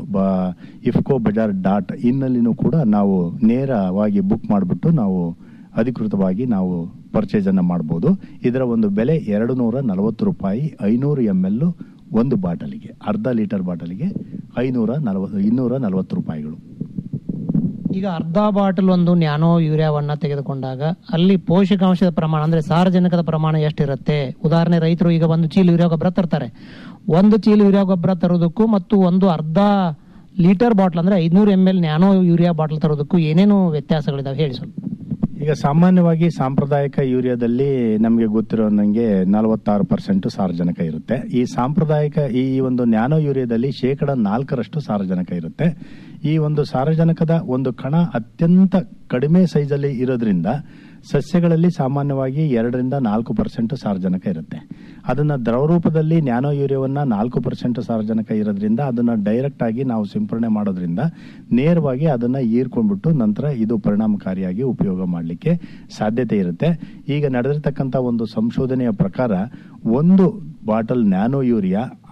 IFFCO Bazaar dot ಇನ್ನಲ್ಲಿನೂ ಕೂಡ ನಾವು ನೇರವಾಗಿ ಬುಕ್ ಮಾಡಿಬಿಟ್ಟು ನಾವು ಅಧಿಕೃತವಾಗಿ ನಾವು ಪರ್ಚೇಸ್ ಅನ್ನ ಮಾಡಬಹುದು ಇದರ ಒಂದು ಬೆಲೆ ಎರಡು ನೂರ ನಲವತ್ತು ರೂಪಾಯಿ ಐನೂರು ಎಂ ಎಲ್ ಒಂದು ಬಾಟಲಿಗೆ ಅರ್ಧ ಲೀಟರ್ ಬಾಟಲಿಗೆ ಐನೂರ ನಲವತ್ತು ಇನ್ನೂರ ನಲವತ್ತು ರೂಪಾಯಿಗಳು ಈಗ ಅರ್ಧ ಬಾಟಲ್ ಒಂದು ನ್ಯಾನೋ ಯೂರಿಯಾವನ್ನ ತೆಗೆದುಕೊಂಡಾಗ ಅಲ್ಲಿ ಪೋಷಕಾಂಶದ ಪ್ರಮಾಣ ಅಂದ್ರೆ ಸಾರಜನಕದ ಪ್ರಮಾಣ ಎಷ್ಟಿರುತ್ತೆ ಉದಾಹರಣೆ ರೈತರು ಈಗ ಒಂದು ಚೀಲ ಯೂರಿಯಾ ಗೊಬ್ಬರ ತರ್ತಾರೆ ಒಂದು ಚೀಲ ಯೂರಿಯಾ ಗೊಬ್ಬರ ತರೋದಕ್ಕೂ ಮತ್ತು ಒಂದು ಅರ್ಧ ಲೀಟರ್ ಬಾಟ್ಲ್ ಅಂದ್ರೆ ಐದ್ನೂರು M L nano urea bottle ತರೋದಕ್ಕೂ ಏನೇನು ವ್ಯತ್ಯಾಸಗಳಿದಾವೆ ಹೇಳಿ ಸ್ವಲ್ಪ ಈಗ ಸಾಮಾನ್ಯವಾಗಿ ಸಾಂಪ್ರದಾಯಿಕ ಯೂರಿಯಾದಲ್ಲಿ ನಮಗೆ ಗೊತ್ತಿರೋ ನಂಗೆ ನಲವತ್ತಾರು ಪರ್ಸೆಂಟ್ ಸಾರಜನಕ ಇರುತ್ತೆ ಈ ಸಾಂಪ್ರದಾಯಿಕ ಈ ಒಂದು ನ್ಯಾನೋ ಯೂರಿಯಾದಲ್ಲಿ ಶೇಕಡ ನಾಲ್ಕರಷ್ಟು ಸಾರಜನಕ ಇರುತ್ತೆ ಈ ಒಂದು ಸಾರಜನಕದ ಒಂದು ಕಣ ಅತ್ಯಂತ ಕಡಿಮೆ ಸೈಜಲ್ಲಿ ಇರೋದ್ರಿಂದ ಸಸ್ಯಗಳಲ್ಲಿ ಸಾಮಾನ್ಯವಾಗಿ ಎರಡರಿಂದ ನಾಲ್ಕು ಪರ್ಸೆಂಟ್ ಸಾರಜನಕ ಇರುತ್ತೆ ಅದನ್ನ ದ್ರವ ರೂಪದಲ್ಲಿ ನ್ಯಾನೋ ಯೂರಿಯಾವನ್ನ ನಾಲ್ಕು ಪರ್ಸೆಂಟ್ ಸಾರಜನಕ ಇರೋದ್ರಿಂದ ಅದನ್ನ ಡೈರೆಕ್ಟ್ ಆಗಿ ನಾವು ಸಿಂಪರಣೆ ಮಾಡೋದ್ರಿಂದ ನೇರವಾಗಿ ಅದನ್ನ ಹೀರ್ಕೊಂಡ್ಬಿಟ್ಟು ನಂತರ ಇದು ಪರಿಣಾಮಕಾರಿಯಾಗಿ ಉಪಯೋಗ ಮಾಡಲಿಕ್ಕೆ ಸಾಧ್ಯತೆ ಇರುತ್ತೆ ಈಗ ನಡೆದಿರ್ತಕ್ಕಂಥ ಒಂದು ಸಂಶೋಧನೆಯ ಪ್ರಕಾರ ಒಂದು ಬಾಟಲ್ ನ್ಯಾನೋ ಯೂರಿಯಾ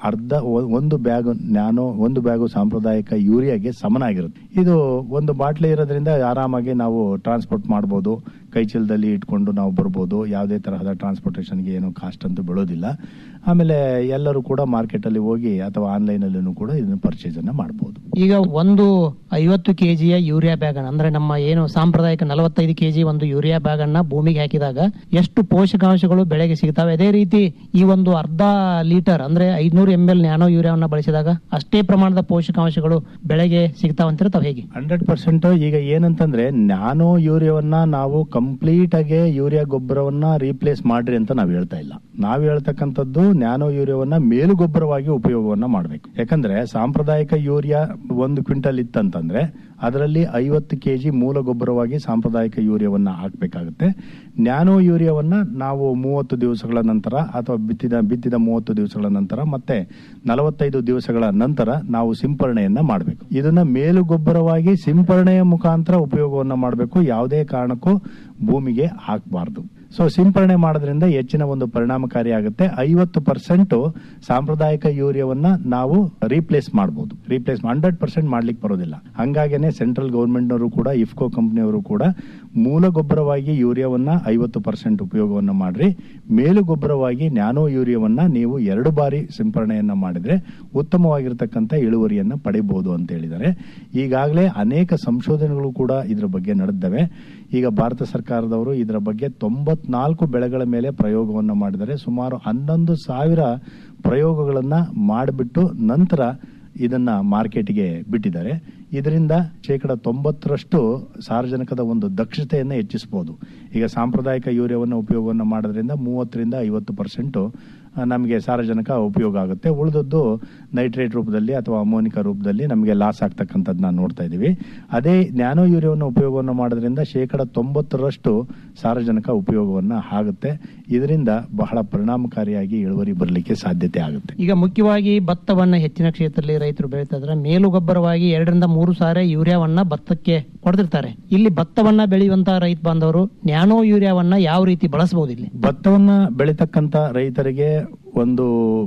ಅರ್ಧ ಒ- ಒಂದು ಬ್ಯಾಗ್ ನ್ಯಾನೋ ಒಂದು ಬ್ಯಾಗು ಸಾಂಪ್ರದಾಯಿಕ ಯೂರಿಯಾಗೆ ಸಮನಾಗಿರುತ್ತೆ ಇದು ಒಂದು ಬಾಟ್ಲಿ ಇರೋದ್ರಿಂದ ಆರಾಮಾಗಿ ನಾವು ಟ್ರಾನ್ಸ್ಪೋರ್ಟ್ ಮಾಡ್ಬೋದು ಕೈ ಚೀಲದಲ್ಲಿ ಇಟ್ಕೊಂಡು ನಾವು ಬರ್ಬೋದು ಯಾವುದೇ ತರಹದ ಟ್ರಾನ್ಸ್ಪೋರ್ಟೇಷನ್ಗೆ ಏನು ಕಾಸ್ಟ್ ಅಂತೂ ಬೀಳೋದಿಲ್ಲ ಆಮೇಲೆ ಎಲ್ಲರೂ ಕೂಡ ಮಾರ್ಕೆಟಲ್ಲಿ ಹೋಗಿ ಅಥವಾ ಆನ್ಲೈನಲ್ಲೂ ಕೂಡ ಇದನ್ನು ಪರ್ಚೇಸ್ ಅನ್ನ ಮಾಡ್ಬೋದು ಈಗ ಒಂದು ಐವತ್ತು ಕೆಜಿಯ ಯೂರಿಯಾ ಬ್ಯಾಗ್ ಅನ್ನ ಅಂದ್ರೆ ನಮ್ಮ ಏನು ಸಾಂಪ್ರದಾಯಿಕ ನಲವತ್ತೈದು ಕೆಜಿ ಒಂದು ಯೂರಿಯಾ ಬ್ಯಾಗ್ ಅನ್ನ ಭೂಮಿಗೆ ಹಾಕಿದಾಗ ಎಷ್ಟು ಪೋಷಕಾಂಶಗಳು ಬೆಳೆಗೆ ಸಿಗ್ತವೆ ಅದೇ ರೀತಿ ಈ ಒಂದು ಅರ್ಧ ಲೀಟರ್ ಅಂದ್ರೆ ಐದ್ನೂರು ಎಂ ಎಲ್ ನ್ಯಾನೋ ಯೂರಿಯಾವನ್ನ ಬಳಸಿದಾಗ ಅಷ್ಟೇ ಪ್ರಮಾಣದ ಪೋಷಕಾಂಶಗಳು ಬೆಳೆಗೆ ಸಿಗ್ತಾವಂತೀರ ತಾವ್ ಹೇಗೆ ಹಂಡ್ರೆಡ್ ಪರ್ಸೆಂಟ್ ಈಗ ಏನಂತಂದ್ರೆ ನ್ಯಾನೋ ಯೂರಿಯಾವನ್ನ ನಾವು ಕಂಪ್ಲೀಟ್ ಆಗಿ ಯೂರಿಯಾ ಗೊಬ್ಬರವನ್ನ ರೀಪ್ಲೇಸ್ ಮಾಡ್ರಿ ಅಂತ ನಾವು ಹೇಳ್ತಾ ಇಲ್ಲ ನಾವು ಹೇಳ್ತಕ್ಕಂಥದ್ದು ನ್ಯಾನೋ ಯೂರಿಯಾವನ್ನ ಮೇಲು ಗೊಬ್ಬರವಾಗಿ ಉಪಯೋಗವನ್ನ ಮಾಡಬೇಕು ಯಾಕಂದ್ರೆ ಸಾಂಪ್ರದಾಯಿಕ ಯೂರಿಯಾ ಒಂದು ಕ್ವಿಂಟಲ್ ಇತ್ತಂತಂದ್ರೆ ಅದರಲ್ಲಿ ಐವತ್ತು ಕೆಜಿ ಮೂಲ ಗೊಬ್ಬರವಾಗಿ ಸಾಂಪ್ರದಾಯಿಕ ಯೂರಿಯಾವನ್ನ ಹಾಕ್ಬೇಕಾಗುತ್ತೆ ನ್ಯಾನೋ ಯೂರಿಯಾವನ್ನ ನಾವು ಮೂವತ್ತು ದಿವಸಗಳ ನಂತರ ಅಥವಾ ಬಿತ್ತಿದ ಬಿತ್ತಿದ ಮೂವತ್ತು ದಿವಸಗಳ ನಂತರ ಮತ್ತೆ ನಲವತ್ತೈದು ದಿವಸಗಳ ನಂತರ ನಾವು ಸಿಂಪರಣೆಯನ್ನ ಮಾಡಬೇಕು ಇದನ್ನ ಮೇಲು ಗೊಬ್ಬರವಾಗಿ ಸಿಂಪರಣೆಯ ಮುಖಾಂತರ ಉಪಯೋಗವನ್ನ ಮಾಡಬೇಕು ಯಾವುದೇ ಕಾರಣಕ್ಕೂ ಭೂಮಿಗೆ ಹಾಕಬಾರ್ದು ಸೊ ಸಿಂಪರಣೆ ಮಾಡೋದ್ರಿಂದ ಹೆಚ್ಚಿನ ಒಂದು ಪರಿಣಾಮಕಾರಿ ಆಗುತ್ತೆ ಐವತ್ತು ಪರ್ಸೆಂಟ್ ಸಾಂಪ್ರದಾಯಿಕ ಯೂರಿಯಾವನ್ನ ನಾವು ರೀಪ್ಲೇಸ್ ಮಾಡಬಹುದು ರೀಪ್ಲೇಸ್ ಹಂಡ್ರೆಡ್ ಪರ್ಸೆಂಟ್ ಮಾಡ್ಲಿಕ್ಕೆ ಬರೋದಿಲ್ಲ ಹಂಗಾಗೇನೆ ಸೆಂಟ್ರಲ್ ಗೌರ್ಮೆಂಟ್ನವರು ಕೂಡ ಇಫ್ಕೋ ಕಂಪನಿಯವರು ಕೂಡ ಮೂಲ ಗೊಬ್ಬರವಾಗಿ ಯೂರಿಯಾವನ್ನ ಐವತ್ತು ಪರ್ಸೆಂಟ್ ಉಪಯೋಗವನ್ನ ಮಾಡ್ರಿ ಮೇಲು ಗೊಬ್ಬರವಾಗಿ ನ್ಯಾನೋ ಯೂರಿಯಾವನ್ನ ನೀವು ಎರಡು ಬಾರಿ ಸಿಂಪರಣೆಯನ್ನ ಮಾಡಿದ್ರೆ ಉತ್ತಮವಾಗಿರ್ತಕ್ಕಂಥ ಇಳುವರಿಯನ್ನ ಪಡಿಬಹುದು ಅಂತ ಹೇಳಿದ್ದಾರೆ ಈಗಾಗಲೇ ಅನೇಕ ಸಂಶೋಧನೆಗಳು ಕೂಡ ಇದ್ರ ಬಗ್ಗೆ ನಡೆದವೆ ಈಗ ಭಾರತ ಸರ್ಕಾರದವರು ಇದರ ಬಗ್ಗೆ ತೊಂಬತ್ನಾಲ್ಕು ಬೆಳೆಗಳ ಮೇಲೆ ಪ್ರಯೋಗವನ್ನು ಮಾಡಿದರೆ ಸುಮಾರು ಹನ್ನೊಂದು ಸಾವಿರ ಪ್ರಯೋಗಗಳನ್ನ ಮಾಡಿಬಿಟ್ಟು ನಂತರ ಇದನ್ನ ಮಾರ್ಕೆಟ್ಗೆ ಬಿಟ್ಟಿದ್ದಾರೆ ಇದರಿಂದ ಶೇಕಡ ತೊಂಬತ್ತರಷ್ಟು ಸಾರ್ವಜನಿಕದ ಒಂದು ದಕ್ಷತೆಯನ್ನು ಹೆಚ್ಚಿಸಬಹುದು ಈಗ ಸಾಂಪ್ರದಾಯಿಕ ಯೂರಿಯಾವನ್ನು ಉಪಯೋಗವನ್ನು ಮಾಡೋದ್ರಿಂದ ಮೂವತ್ತರಿಂದ ಐವತ್ತು ಪರ್ಸೆಂಟು ನಮಗೆ ಸಾರಜನಕ ಉಪಯೋಗ ಆಗುತ್ತೆ ಉಳಿದದ್ದು ನೈಟ್ರೇಟ್ ರೂಪದಲ್ಲಿ ಅಥವಾ ಅಮೋನಿಕ ರೂಪದಲ್ಲಿ ನಮಗೆ ಲಾಸ್ ಆಗ್ತಕ್ಕಂಥದ್ದನ್ನ ನೋಡ್ತಾ ಇದ್ದೀವಿ ಅದೇ ನ್ಯಾನೋ ಯೂರಿಯಾವನ್ನು ಉಪಯೋಗವನ್ನು ಮಾಡೋದ್ರಿಂದ ಶೇಕಡ ತೊಂಬತ್ತರಷ್ಟು ಸಾರಜನಕ ಉಪಯೋಗವನ್ನ ಆಗುತ್ತೆ ಇದರಿಂದ ಬಹಳ ಪರಿಣಾಮಕಾರಿಯಾಗಿ ಇಳುವರಿ ಬರಲಿಕ್ಕೆ ಸಾಧ್ಯತೆ ಆಗುತ್ತೆ ಈಗ ಮುಖ್ಯವಾಗಿ ಭತ್ತವನ್ನ ಹೆಚ್ಚಿನ ಕ್ಷೇತ್ರದಲ್ಲಿ ರೈತರು ಬೆಳೀತಾ ಇದ್ರೆ ಮೇಲು ಗೊಬ್ಬರವಾಗಿ ಎರಡರಿಂದ ಮೂರು ಸಾರಿ ಯೂರಿಯಾವನ್ನ ಭತ್ತಕ್ಕೆ ಕೊಡ್ತಿರ್ತಾರೆ ಇಲ್ಲಿ ಭತ್ತವನ್ನ ಬೆಳೆಯುವಂತಹ ರೈತ ಬಾಂಧವರು ನ್ಯಾನೋ ಯೂರಿಯಾವನ್ನ ಯಾವ ರೀತಿ ಬಳಸಬಹುದು ಇಲ್ಲಿ ಭತ್ತವನ್ನ ಬೆಳೀತಕ್ಕಂತ ರೈತರಿಗೆ ಒಂದು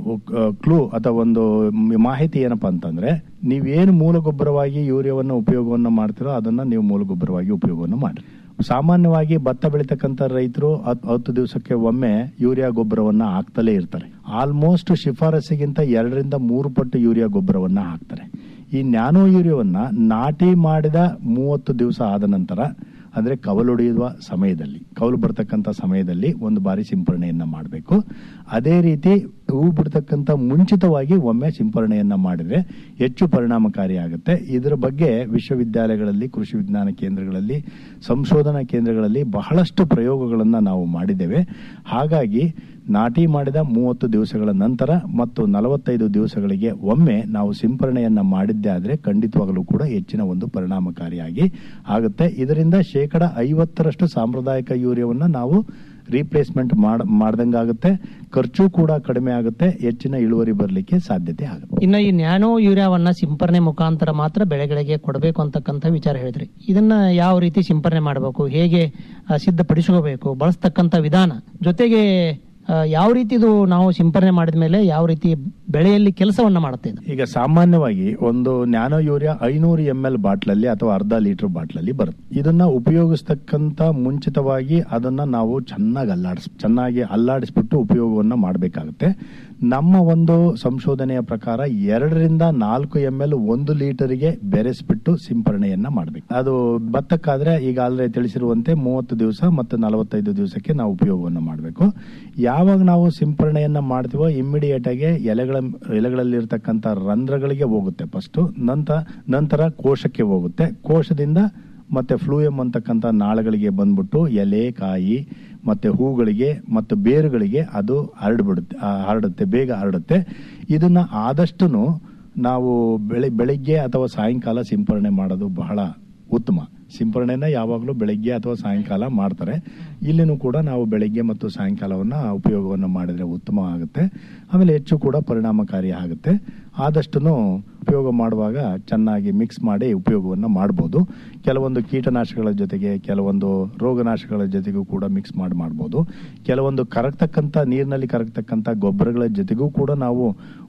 ಕ್ಲೂ ಅಥವಾ ಒಂದು ಮಾಹಿತಿ ಏನಪ್ಪಾ ಅಂತಂದ್ರೆ ನೀವೇನು ಮೂಲ ಗೊಬ್ಬರವಾಗಿ ಯೂರಿಯಾವನ್ನ ಉಪಯೋಗವನ್ನ ಮಾಡ್ತೀರೋ ಅದನ್ನ ನೀವು ಮೂಲ ಗೊಬ್ಬರವಾಗಿ ಉಪಯೋಗವನ್ನು ಮಾಡಿ ಸಾಮಾನ್ಯವಾಗಿ ಭತ್ತ ಬೆಳೀತಕ್ಕಂತ ರೈತರು ಹತ್- ಹತ್ತು ದಿವಸಕ್ಕೆ ಒಮ್ಮೆ ಯೂರಿಯಾ ಗೊಬ್ಬರವನ್ನ ಹಾಕ್ತಲೇ ಇರ್ತಾರೆ ಆಲ್ಮೋಸ್ಟ್ ಶಿಫಾರಸ್ಸಿಗಿಂತ ಎರಡರಿಂದ ಮೂರು ಪಟ್ಟು ಯೂರಿಯಾ ಗೊಬ್ಬರವನ್ನ ಹಾಕ್ತಾರೆ ಈ ನ್ಯಾನೋ ಯೂರಿಯಾವನ್ನ ನಾಟಿ ಮಾಡಿದ ಮೂವತ್ತು ದಿವಸ ಆದ ನಂತರ ಅಂದ್ರೆ ಕವಲೊಡೆಯುವ ಸಮಯದಲ್ಲಿ ಕವಲು ಬರ್ತಕ್ಕಂಥ ಸಮಯದಲ್ಲಿ ಒಂದು ಬಾರಿ ಸಿಂಪರಣೆಯನ್ನ ಮಾಡಬೇಕು ಅದೇ ರೀತಿ ಹೂ ಬಿಡ್ತಕ್ಕಂಥ ಮುಂಚಿತವಾಗಿ ಒಮ್ಮೆ ಸಿಂಪರಣೆಯನ್ನ ಮಾಡಿದ್ರೆ ಹೆಚ್ಚು ಪರಿಣಾಮಕಾರಿ ಆಗುತ್ತೆ ಇದರ ಬಗ್ಗೆ ವಿಶ್ವವಿದ್ಯಾಲಯಗಳಲ್ಲಿ ಕೃಷಿ ವಿಜ್ಞಾನ ಕೇಂದ್ರಗಳಲ್ಲಿ ಸಂಶೋಧನಾ ಕೇಂದ್ರಗಳಲ್ಲಿ ಬಹಳಷ್ಟು ಪ್ರಯೋಗಗಳನ್ನ ನಾವು ಮಾಡಿದ್ದೇವೆ ಹಾಗಾಗಿ ನಾಟಿ ಮಾಡಿದ ಮೂವತ್ತು ದಿವಸಗಳ ನಂತರ ಮತ್ತು ನಲವತ್ತೈದು ದಿವಸಗಳಿಗೆ ಒಮ್ಮೆ ನಾವು ಸಿಂಪರಣೆಯನ್ನ ಮಾಡಿದ್ದೇ ಆದ್ರೆ ಖಂಡಿತವಾಗಲೂ ಕೂಡ ಹೆಚ್ಚಿನ ಒಂದು ಪರಿಣಾಮಕಾರಿಯಾಗಿ ಆಗುತ್ತೆ ಇದರಿಂದ ಶೇಕಡ ಐವತ್ತರಷ್ಟು ಸಾಂಪ್ರದಾಯಿಕ ಯೂರಿಯಾವನ್ನ ನಾವು ರೀಪ್ಲೇಸ್ಮೆಂಟ್ ಮಾಡ ಮಾಡ್ದಂಗಾಗುತ್ತೆ ಖರ್ಚು ಕೂಡ ಕಡಿಮೆ ಆಗುತ್ತೆ ಹೆಚ್ಚಿನ ಇಳುವರಿ ಬರಲಿಕ್ಕೆ ಸಾಧ್ಯತೆ ಆಗುತ್ತೆ ಇನ್ನು ಈ ನ್ಯಾನೋ ಯೂರಿಯಾವನ್ನ ಸಿಂಪರಣೆ ಮುಖಾಂತರ ಮಾತ್ರ ಬೆಳೆಗಳಿಗೆ ಕೊಡಬೇಕು ಅಂತಕ್ಕಂಥ ವಿಚಾರ ಹೇಳಿದ್ರಿ ಇದನ್ನ ಯಾವ ರೀತಿ ಸಿಂಪರಣೆ ಮಾಡಬೇಕು ಹೇಗೆ ಆ, ಸಿದ್ಧಪಡಿಸ್ಕೋಬೇಕು ಬಳಸ್ತಕ್ಕಂಥ ವಿಧಾನ ಜೊತೆಗೆ ಆ, ಯಾವ ರೀತಿ ಇದು ನಾವು ಸಿಂಪರಣೆ ಮಾಡಿದ ಮೇಲೆ ಯಾವ ರೀತಿ ಬೆಳೆಯಲ್ಲಿ ಕೆಲಸವನ್ನ ಮಾಡುತ್ತೆ ಇದು ಈಗ ಸಾಮಾನ್ಯವಾಗಿ ಒಂದು ನ್ಯಾನೋ ಯೂರಿಯಾ ಐನೂರು ಎಂ ಎಲ್ ಬಾಟ್ಲಲ್ಲಿ ಅಥವಾ ಅರ್ಧ ಲೀಟರ್ ಬಾಟ್ಲಲ್ಲಿ ಬರುತ್ತೆ ಇದನ್ನ ಉಪಯೋಗಿಸ್ತಕ್ಕಂತ ಮುಂಚಿತವಾಗಿ ಅದನ್ನ ನಾವು ಚೆನ್ನಾಗಿ ಅಲ್ಲಾಡಿಸ್ ಚೆನ್ನಾಗಿ ಅಲ್ಲಾಡಿಸ್ಬಿಟ್ಟು ಉಪಯೋಗವನ್ನ ಮಾಡಬೇಕಾಗುತ್ತೆ ನಮ್ಮ ಒಂದು ಸಂಶೋಧನೆಯ ಪ್ರಕಾರ ಎರಡರಿಂದ ನಾಲ್ಕು ಎಂ ಎಲ್ ಒಂದು ಲೀಟರ್ಗೆ ಬೆರೆಸ್ಬಿಟ್ಟು ಸಿಂಪರಣೆಯನ್ನ ಮಾಡಬೇಕು ಅದು ಭತ್ತಕ್ಕಾದ್ರೆ ಈಗ ಆಲ್ರೆಡಿ ತಿಳಿಸಿರುವಂತೆ ಮೂವತ್ತು ದಿವಸ ಮತ್ತು ನಲವತ್ತೈದು ದಿವಸಕ್ಕೆ ನಾವು ಉಪಯೋಗವನ್ನು ಮಾಡಬೇಕು ಯಾವಾಗ ನಾವು ಸಿಂಪರಣೆಯನ್ನ ಮಾಡ್ತೀವೋ ಇಮ್ಮಿಡಿಯೇಟ್ ಆಗಿ ಎಲೆಗಳ ಎಲೆಗಳಲ್ಲಿ ಇರ್ತಕ್ಕಂಥ ರಂಧ್ರಗಳಿಗೆ ಹೋಗುತ್ತೆ ಫಸ್ಟ್ ನಂತರ ನಂತರ ಕೋಶಕ್ಕೆ ಹೋಗುತ್ತೆ ಕೋಶದಿಂದ ಮತ್ತೆ ಫ್ಲೂಯಮ್ ಅಂತಕ್ಕಂಥ ನಾಳಗಳಿಗೆ ಬಂದ್ಬಿಟ್ಟು ಎಲೆ ಕಾಯಿ ಮತ್ತೆ ಹೂಗಳಿಗೆ ಮತ್ತು ಬೇರುಗಳಿಗೆ ಅದು ಹರಡ್ಬಿಡುತ್ತೆ ಆ, ಹರಡುತ್ತೆ ಬೇಗ ಹರಡುತ್ತೆ ಇದನ್ನ ಆದಷ್ಟು ನಾವು ಬೆಳೆ ಬೆಳಿಗ್ಗೆ ಅಥವಾ ಸಾಯಂಕಾಲ ಸಿಂಪರಣೆ ಮಾಡೋದು ಬಹಳ ಉತ್ತಮ ಸಿಂಪರಣೆನ ಯಾವಾಗಲೂ ಬೆಳಗ್ಗೆ ಅಥವಾ ಸಾಯಂಕಾಲ ಮಾಡ್ತಾರೆ ಇಲ್ಲಿನೂ ಕೂಡ ನಾವು ಬೆಳಗ್ಗೆ ಮತ್ತು ಸಾಯಂಕಾಲವನ್ನ ಉಪಯೋಗವನ್ನು ಮಾಡಿದ್ರೆ ಉತ್ತಮ ಆಗುತ್ತೆ ಆಮೇಲೆ ಹೆಚ್ಚು ಕೂಡ ಪರಿಣಾಮಕಾರಿ ಆಗುತ್ತೆ ಆದಷ್ಟು ಉಪಯೋಗ ಮಾಡುವಾಗ ಚೆನ್ನಾಗಿ ಮಿಕ್ಸ್ ಮಾಡಿ ಉಪಯೋಗವನ್ನು ಮಾಡ್ಬೋದು ಕೆಲವೊಂದು ಕೀಟನಾಶಕಗಳ ಜೊತೆಗೆ ಕೆಲವೊಂದು ರೋಗನಾಶಕಗಳ ಜೊತೆಗೂ ಕೂಡ ಮಿಕ್ಸ್ ಮಾಡಿ ಮಾಡ್ಬೋದು ಕೆಲವೊಂದು ಕರಗ್ತಕ್ಕಂಥ ನೀರಿನಲ್ಲಿ ಕರಗ್ತಕ್ಕಂಥ ಗೊಬ್ಬರಗಳ ಜೊತೆಗೂ ಕೂಡ ನಾವು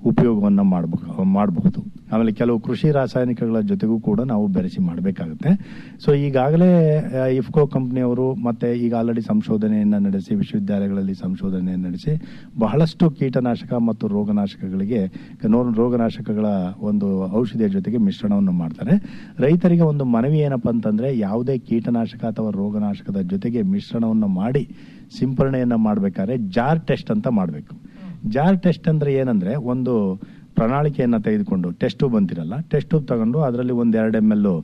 ಉಪಯೋಗವನ್ನು ಮಾಡಬೇಕು ಮಾಡಬಹುದು ಆಮೇಲೆ ಕೆಲವು ಕೃಷಿ ರಾಸಾಯನಿಕಗಳ ಜೊತೆಗೂ ಕೂಡ ನಾವು ಬೆರೆಸಿ ಮಾಡಬೇಕಾಗುತ್ತೆ ಸೊ ಈಗಾಗಲೇ ಆ, ಇಫ್ಕೋ ಕಂಪ್ನಿಯವರು ಮತ್ತೆ ಈಗ ಆಲ್ರೆಡಿ ಸಂಶೋಧನೆಯನ್ನು ನಡೆಸಿ ವಿಶ್ವವಿದ್ಯಾಲಯಗಳಲ್ಲಿ ಸಂಶೋಧನೆಯನ್ನು ನಡೆಸಿ ಬಹಳಷ್ಟು ಕೀಟನಾಶಕ ಮತ್ತು ರೋಗನಾಶಕಗಳಿಗೆ ನೋ- ರೋಗನಾಶಕಗಳ ಒಂದು ಔಷಧಿಯ ಜೊತೆಗೆ ಮಿಶ್ರಣವನ್ನು ಮಾಡ್ತಾರೆ ರೈತರಿಗೆ ಒಂದು ಮನವಿ ಏನಪ್ಪಾ ಅಂತಂದ್ರೆ ಯಾವುದೇ ಕೀಟನಾಶಕ ಅಥವಾ ರೋಗನಾಶಕದ ಜೊತೆಗೆ ಮಿಶ್ರಣವನ್ನು ಮಾಡಿ ಸಿಂಪರಣೆಯನ್ನ ಮಾಡಬೇಕಾದ್ರೆ ಜಾರ್ ಟೆಸ್ಟ್ ಅಂತ ಮಾಡಬೇಕು ಜಾರ್ ಟೆಸ್ಟ್ ಅಂದ್ರೆ ಏನಂದ್ರೆ ಒಂದು ಪ್ರಣಾಳಿಕೆಯನ್ನ ತೆಗೆದುಕೊಂಡು ಟೆಸ್ಟ್ ಟ್ಯೂಬ್ ಅಂತಿರಲ್ಲ ಟೆಸ್ಟ್ ಟ್ಯೂಬ್ ತಗೊಂಡು ಅದರಲ್ಲಿ ಒಂದ್ ಎರಡು ಎಮ್ ಎಲ್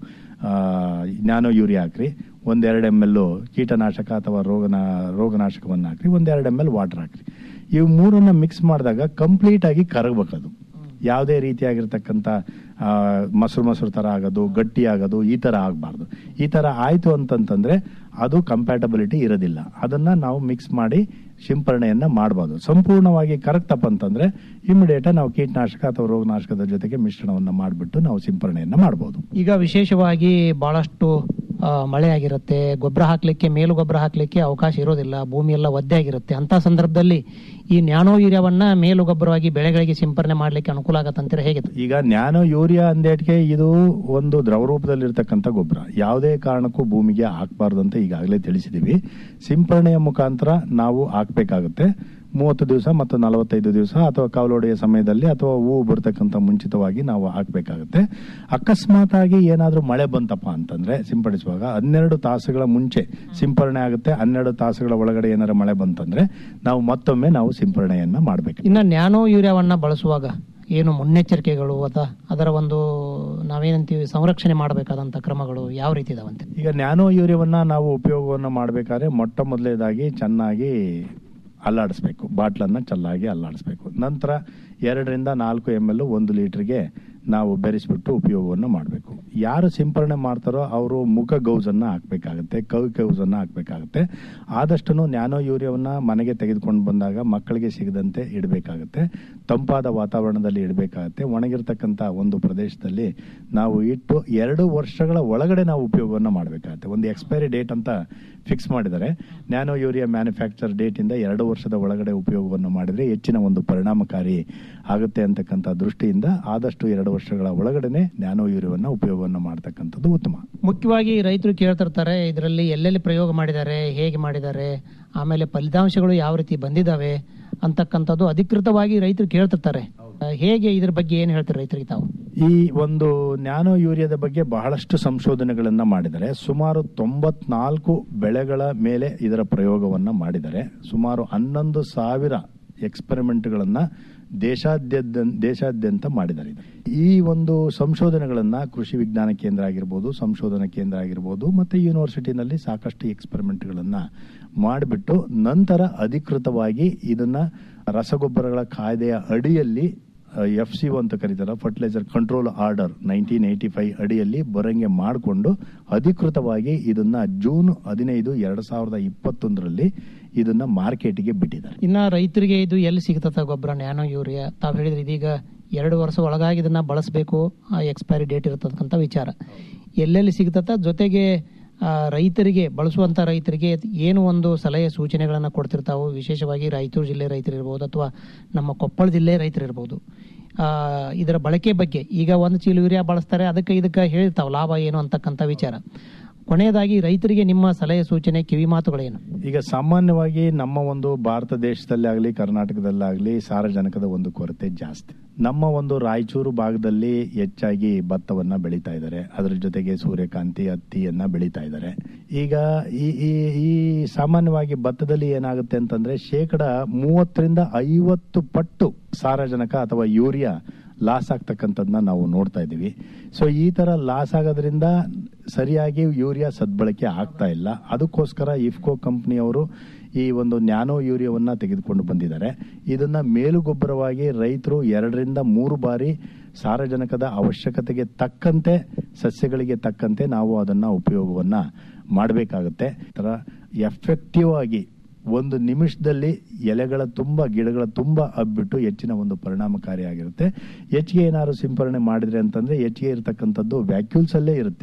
ನ್ಯಾನೋ ಯೂರಿಯಾ ಹಾಕ್ರಿ ಒಂದ್ ಎರಡು ಎಮ್ ಎಲ್ ಕೀಟನಾಶಕ ಅಥವಾ ರೋಗನ ರೋಗನಾಶಕವನ್ನು ಹಾಕ್ರಿ ಒಂದ್ ಎರಡು ಎಮ್ ಎಲ್ ವಾಟರ್ ಹಾಕ್ರಿ ಇವು ಮೂರನ್ನ ಮಿಕ್ಸ್ ಮಾಡಿದಾಗ ಕಂಪ್ಲೀಟ್ ಆಗಿ ಕರಗಬೇಕು ಅದು ಯಾವುದೇ ರೀತಿಯಾಗಿರ್ತಕ್ಕಂಥ ಆ, ಮೊಸರು ಮೊಸರು ತರ ಆಗೋದು ಗಟ್ಟಿ ಆಗೋದು ಈ ತರ ಆಗಬಾರ್ದು ಈ ತರ ಆಯ್ತು ಅಂತಂತಂದ್ರೆ ಅದು ಕಂಪ್ಯಾಟಬಿಲಿಟಿ ಇರೋದಿಲ್ಲ ಅದನ್ನ ನಾವು ಮಿಕ್ಸ್ ಮಾಡಿ ಸಿಂಪರಣೆಯನ್ನ ಮಾಡಬಹುದು ಸಂಪೂರ್ಣವಾಗಿ ಕರೆಕ್ಟಪ್ಪ ಅಂತಂದ್ರೆ ಇಮಿಡಿಯೇಟ್ ನಾವು ಕೀಟನಾಶಕ ಅಥವಾ ರೋಗನಾಶಕದ ಜೊತೆಗೆ ಮಿಶ್ರಣವನ್ನ ಮಾಡಿಬಿಟ್ಟು ನಾವು ಸಿಂಪರಣೆಯನ್ನ ಮಾಡಬಹುದು ಈಗ ವಿಶೇಷವಾಗಿ ಬಹಳಷ್ಟು ಆ, ಮಳೆ ಆಗಿರುತ್ತೆ ಗೊಬ್ಬರ ಹಾಕ್ಲಿಕ್ಕೆ ಮೇಲು ಗೊಬ್ಬರ ಹಾಕ್ಲಿಕ್ಕೆ ಅವಕಾಶ ಇರೋದಿಲ್ಲ ಭೂಮಿ ಎಲ್ಲ ಒದ್ದೆ ಆಗಿರುತ್ತೆ ಅಂತ ಸಂದರ್ಭದಲ್ಲಿ ಈ ನ್ಯಾನೋ ಯೂರಿಯಾವನ್ನ ಮೇಲು ಗೊಬ್ಬರವಾಗಿ ಬೆಳೆಗಳಿಗೆ ಸಿಂಪರಣೆ ಮಾಡ್ಲಿಕ್ಕೆ ಅನುಕೂಲ ಆಗತ್ತಂತೀರ ಹೇಗೆ ಈಗ ನ್ಯಾನೋ ಯೂರಿಯಾ ಅಂದೇಟ್ಗೆ ಇದು ಒಂದು ದ್ರವ ರೂಪದಲ್ಲಿರ್ತಕ್ಕಂಥ ಗೊಬ್ಬರ ಯಾವುದೇ ಕಾರಣಕ್ಕೂ ಭೂಮಿಗೆ ಹಾಕಬಾರ್ದು ಅಂತ ಈಗಾಗಲೇ ತಿಳಿಸಿದೀವಿ ಸಿಂಪರಣೆಯ ಮುಖಾಂತರ ನಾವು ಹಾಕ್ಬೇಕಾಗುತ್ತೆ ಮೂವತ್ತು ದಿವಸ ಮತ್ತು ನಲವತ್ತೈದು ದಿವಸ ಅಥವಾ ಕವಲೊಡೆಯ ಸಮಯದಲ್ಲಿ ಅಥವಾ ಹೂವು ಬರ್ತಕ್ಕಂಥ ಮುಂಚಿತವಾಗಿ ನಾವು ಹಾಕ್ಬೇಕಾಗುತ್ತೆ ಅಕಸ್ಮಾತ್ ಆಗಿ ಏನಾದ್ರೂ ಮಳೆ ಬಂತಪ್ಪ ಅಂತಂದ್ರೆ ಸಿಂಪಡಿಸುವಾಗ ಹನ್ನೆರಡು ತಾಸುಗಳ ಮುಂಚೆ ಸಿಂಪರಣೆ ಆಗುತ್ತೆ ಹನ್ನೆರಡು ತಾಸುಗಳ ಒಳಗಡೆ ಏನಾದ್ರು ಮಳೆ ಬಂತಂದ್ರೆ ನಾವು ಮತ್ತೊಮ್ಮೆ ನಾವು ಸಿಂಪರಣೆಯನ್ನ ಮಾಡಬೇಕು ಇನ್ನ ನ್ಯಾನೋ ಯೂರಿಯಾವನ್ನ ಬಳಸುವಾಗ ಏನು ಮುನ್ನೆಚ್ಚರಿಕೆಗಳು ಅಥವಾ ಅದರ ಒಂದು ನಾವೇನಂತೀವಿ ಸಂರಕ್ಷಣೆ ಮಾಡಬೇಕಾದಂತ ಕ್ರಮಗಳು ಯಾವ ರೀತಿ ಇದಾವಂತೆ ಈಗ ನ್ಯಾನೋ ಯೂರಿಯಾವನ್ನ ನಾವು ಉಪಯೋಗವನ್ನ ಮಾಡಬೇಕಾದ್ರೆ ಮೊಟ್ಟ ಮೊದಲನೇದಾಗಿ ಚೆನ್ನಾಗಿ ಅಲ್ಲಾಡಿಸ್ಬೇಕು ಬಾಟ್ಲನ್ನ ಚೆನ್ನಾಗಿ ಅಲ್ಲಾಡಿಸ್ಬೇಕು ನಂತರ ಎರಡರಿಂದ ನಾಲ್ಕು ಎಮ್ ಎಲ್ ಒಂದು ಲೀಟರ್ಗೆ ನಾವು ಬೆರೆಸ್ಬಿಟ್ಟು ಉಪಯೋಗವನ್ನು ಮಾಡಬೇಕು ಯಾರು ಸಿಂಪರಣೆ ಮಾಡ್ತಾರೋ ಅವರು ಮುಖ ಗೌಸನ್ನ ಹಾಕ್ಬೇಕಾಗುತ್ತೆ ಕೈ ಗೌಸನ್ನ ಹಾಕ್ಬೇಕಾಗುತ್ತೆ ಆದಷ್ಟು ನ್ಯಾನೋ ಯೂರಿಯಾವನ್ನ ಮನೆಗೆ ತೆಗೆದುಕೊಂಡು ಬಂದಾಗ ಮಕ್ಕಳಿಗೆ ಸಿಗದಂತೆ ಇಡಬೇಕಾಗುತ್ತೆ ತಂಪಾದ ವಾತಾವರಣದಲ್ಲಿ ಇಡಬೇಕಾಗುತ್ತೆ ಒಣಗಿರ್ತಕ್ಕಂಥ ಒಂದು ಪ್ರದೇಶದಲ್ಲಿ ನಾವು ಇಟ್ಟು ಎರಡು ವರ್ಷಗಳ ಒಳಗಡೆ ನಾವು ಉಪಯೋಗವನ್ನು ಮಾಡಬೇಕಾಗುತ್ತೆ ಒಂದು ಎಕ್ಸ್ಪೈರಿ ಡೇಟ್ ಅಂತ ಫಿಕ್ಸ್ ಮಾಡಿದ್ದಾರೆ ನ್ಯಾನೋ ಯೂರಿಯಾ ಮ್ಯಾನುಫ್ಯಾಕ್ಚರ್ ಡೇಟ್ ಇಂದ ಎರಡು ವರ್ಷದ ಒಳಗಡೆ ಉಪಯೋಗವನ್ನು ಮಾಡಿದ್ರೆ ಹೆಚ್ಚಿನ ಒಂದು ಪರಿಣಾಮಕಾರಿ ಆಗುತ್ತೆ ಅಂತಕ್ಕಂಥ ದೃಷ್ಟಿಯಿಂದ ಆದಷ್ಟು ಎರಡು ವರ್ಷಗಳ ಒಳಗಡೆನೆ ನ್ಯಾನೋ ಯೂರಿಯಾವನ್ನ ಉಪಯೋಗವನ್ನು ಮಾಡ್ತಕ್ಕಂಥದ್ದು ಉತ್ತಮ ಮುಖ್ಯವಾಗಿ ರೈತರು ಕೇಳ್ತಿರ್ತಾರೆ ಇದರಲ್ಲಿ ಎಲ್ಲೆಲ್ಲಿ ಪ್ರಯೋಗ ಮಾಡಿದ್ದಾರೆ ಹೇಗೆ ಮಾಡಿದ್ದಾರೆ ಆಮೇಲೆ ಫಲಿತಾಂಶಗಳು ಯಾವ ರೀತಿ ಬಂದಿದ್ದಾವೆ ಅಂತಕ್ಕಂಥದ್ದು ಅಧಿಕೃತವಾಗಿ ರೈತರು ಕೇಳ್ತಿರ್ತಾರೆ ಆ, ಹೇಗೆ ಇದ್ರ ಬಗ್ಗೆ ಏನ್ ಹೇಳ್ತಾರೆ ರೈತರಿಗೆ ತಾವು ಈ ಒಂದು ನ್ಯಾನೋ ಯೂರಿಯಾದ ಬಗ್ಗೆ ಬಹಳಷ್ಟು ಸಂಶೋಧನೆಗಳನ್ನ ಮಾಡಿದ್ದಾರೆ ಸುಮಾರು ತೊಂಬತ್ನಾಲ್ಕು ಬೆಳೆಗಳ ಮೇಲೆ ಇದರ ಪ್ರಯೋಗವನ್ನ ಮಾಡಿದ್ದಾರೆ ಸುಮಾರು ಹನ್ನೊಂದು ಸಾವಿರ ಎಕ್ಸ್ಪೆರಿಮೆಂಟ್ಗಳನ್ನ ದೇಶಾದ್ಯಂತ ದೇಶಾದ್ಯಂತ ಮಾಡಿದ್ದಾರೆ ಇದು. ಈ ಒಂದು ಸಂಶೋಧನೆಗಳನ್ನ ಕೃಷಿ ವಿಜ್ಞಾನ ಕೇಂದ್ರ ಆಗಿರ್ಬೋದು ಸಂಶೋಧನಾ ಕೇಂದ್ರ ಆಗಿರ್ಬೋದು ಮತ್ತೆ ಯೂನಿವರ್ಸಿಟಿನಲ್ಲಿ ಸಾಕಷ್ಟು ಎಕ್ಸ್ಪೆರಿಮೆಂಟ್ಗಳನ್ನ ಮಾಡಿಬಿಟ್ಟು ನಂತರ ಅಧಿಕೃತವಾಗಿ ಇದನ್ನ ರಸಗೊಬ್ಬರಗಳ ಕಾಯ್ದೆಯ ಅಡಿಯಲ್ಲಿ ಎಫ್ ಸಿ ಅಂತ ಕರೀತಾರ fertiliser control order nineteen eighty five ಅಡಿಯಲ್ಲಿ ಬರಂಗೆ ಮಾಡಿಕೊಂಡು ಅಧಿಕೃತವಾಗಿ ಇದನ್ನ ಜೂನ್ ಹದಿನೈದು ಎರಡ್ ಸಾವಿರದ ಇಪ್ಪತ್ತೊಂದರಲ್ಲಿ ಇದನ್ನ ಮಾರ್ಕೆಟ್ಗೆ ಬಿಟ್ಟಿದ್ದಾರೆ ಇನ್ನ ರೈತರಿಗೆ ಇದು ಎಲ್ಲಿ ಸಿಗ್ತದ ಗೊಬ್ಬರ ನ್ಯಾನೋ ಯೂರಿಯಾ ತಾವು ಹೇಳಿದ್ರೆ ಇದೀಗ ಎರಡು ವರ್ಷ ಒಳಗಾಗಿ ಇದನ್ನ ಬಳಸಬೇಕು ಆ ಎಕ್ಸ್ಪೈರಿ ಡೇಟ್ ಇರತಕ್ಕಂಥ ವಿಚಾರ ಎಲ್ಲೆಲ್ಲಿ ಸಿಗ್ತದ ಜೊತೆಗೆ ಆ, ರೈತರಿಗೆ ಬಳಸುವಂತ ರೈತರಿಗೆ ಏನು ಒಂದು ಸಲಹೆ ಸೂಚನೆಗಳನ್ನ ಕೊಡ್ತಿರ್ತಾವು ವಿಶೇಷವಾಗಿ ರಾಯಚೂರು ಜಿಲ್ಲೆ ರೈತರಿರ್ಬೋದು ಅಥವಾ ನಮ್ಮ ಕೊಪ್ಪಳ ಜಿಲ್ಲೆ ರೈತರಿರ್ಬೋದು ಆ, ಇದರ ಬಳಕೆ ಬಗ್ಗೆ ಈಗ ಒಂದು ಚೀಲ ಯೂರಿಯಾ ಬಳಸ್ತಾರೆ ಅದಕ್ಕೆ ಇದಕ್ಕೆ ಹೇಳ್ತಾವ ಲಾಭ ಏನು ಅಂತಕ್ಕಂಥ ವಿಚಾರ ಕೊನೆಯದಾಗಿ ರೈತರಿಗೆ ನಿಮ್ಮ ಸಲಹೆ ಸೂಚನೆ ಕಿವಿ ಮಾತುಗಳೇನು ಈಗ ಸಾಮಾನ್ಯವಾಗಿ ನಮ್ಮ ಒಂದು ಭಾರತ ದೇಶದಲ್ಲಿ ಆಗಲಿ ಕರ್ನಾಟಕದಲ್ಲಾಗಲಿ ಸಾರಜನಕದ ಒಂದು ಕೊರತೆ ಜಾಸ್ತಿ ನಮ್ಮ ಒಂದು ರಾಯಚೂರು ಭಾಗದಲ್ಲಿ ಹೆಚ್ಚಾಗಿ ಭತ್ತವನ್ನ ಬೆಳೀತಾ ಇದ್ದಾರೆ ಅದರ ಜೊತೆಗೆ ಸೂರ್ಯಕಾಂತಿ ಹತ್ತಿಯನ್ನ ಬೆಳೀತಾ ಇದ್ದಾರೆ ಈಗ ಈ ಈ ಈ ಸಾಮಾನ್ಯವಾಗಿ ಭತ್ತದಲ್ಲಿ ಏನಾಗುತ್ತೆ ಅಂತಂದ್ರೆ ಶೇಕಡ ಮೂವತ್ತರಿಂದ ಐವತ್ತು ಪಟ್ಟು ಸಾರಜನಕ ಅಥವಾ ಯೂರಿಯಾ ಲಾಸ್ ಆಗ್ತಕ್ಕಂಥದ್ದನ್ನ ನಾವು ನೋಡ್ತಾ ಇದ್ದೀವಿ ಸೊ ಈ ತರ ಲಾಸ್ ಆಗೋದ್ರಿಂದ ಸರಿಯಾಗಿ ಯೂರಿಯಾ ಸದ್ಬಳಕೆ ಆಗ್ತಾ ಇಲ್ಲ ಅದಕ್ಕೋಸ್ಕರ ಇಫ್ಕೋ ಕಂಪ್ನಿಯವರು ಈ ಒಂದು ನ್ಯಾನೋ ಯೂರಿಯಾವನ್ನ ತೆಗೆದುಕೊಂಡು ಬಂದಿದ್ದಾರೆ ಇದನ್ನ ಮೇಲುಗೊಬ್ಬರವಾಗಿ ರೈತರು ಎರಡರಿಂದ ಮೂರು ಬಾರಿ ಸಾರಜನಕದ ಅವಶ್ಯಕತೆಗೆ ತಕ್ಕಂತೆ ಸಸ್ಯಗಳಿಗೆ ತಕ್ಕಂತೆ ನಾವು ಅದನ್ನ ಉಪಯೋಗವನ್ನ ಮಾಡಬೇಕಾಗುತ್ತೆ ತರ ಎಫೆಕ್ಟಿವ್ ಆಗಿ ಒಂದು ನಿಮಿಷದಲ್ಲಿ ಎಲೆಗಳ ತುಂಬ ಗಿಡಗಳ ತುಂಬ ಹಬ್ಬಿಟ್ಟು ಹೆಚ್ಚಿನ ಒಂದು ಪರಿಣಾಮಕಾರಿಯಾಗಿರುತ್ತೆ ಹೆಚ್ಚಿಗೆ ಏನಾದ್ರು ಸಿಂಪರಣೆ ಮಾಡಿದ್ರೆ ಅಂತಂದ್ರೆ ಹೆಚ್ಚಿಗೆ ಇರತಕ್ಕಂಥದ್ದು ವ್ಯಾಕ್ಯೂಲ್ಸ್ ಅಲ್ಲೇ ಇರುತ್ತೆ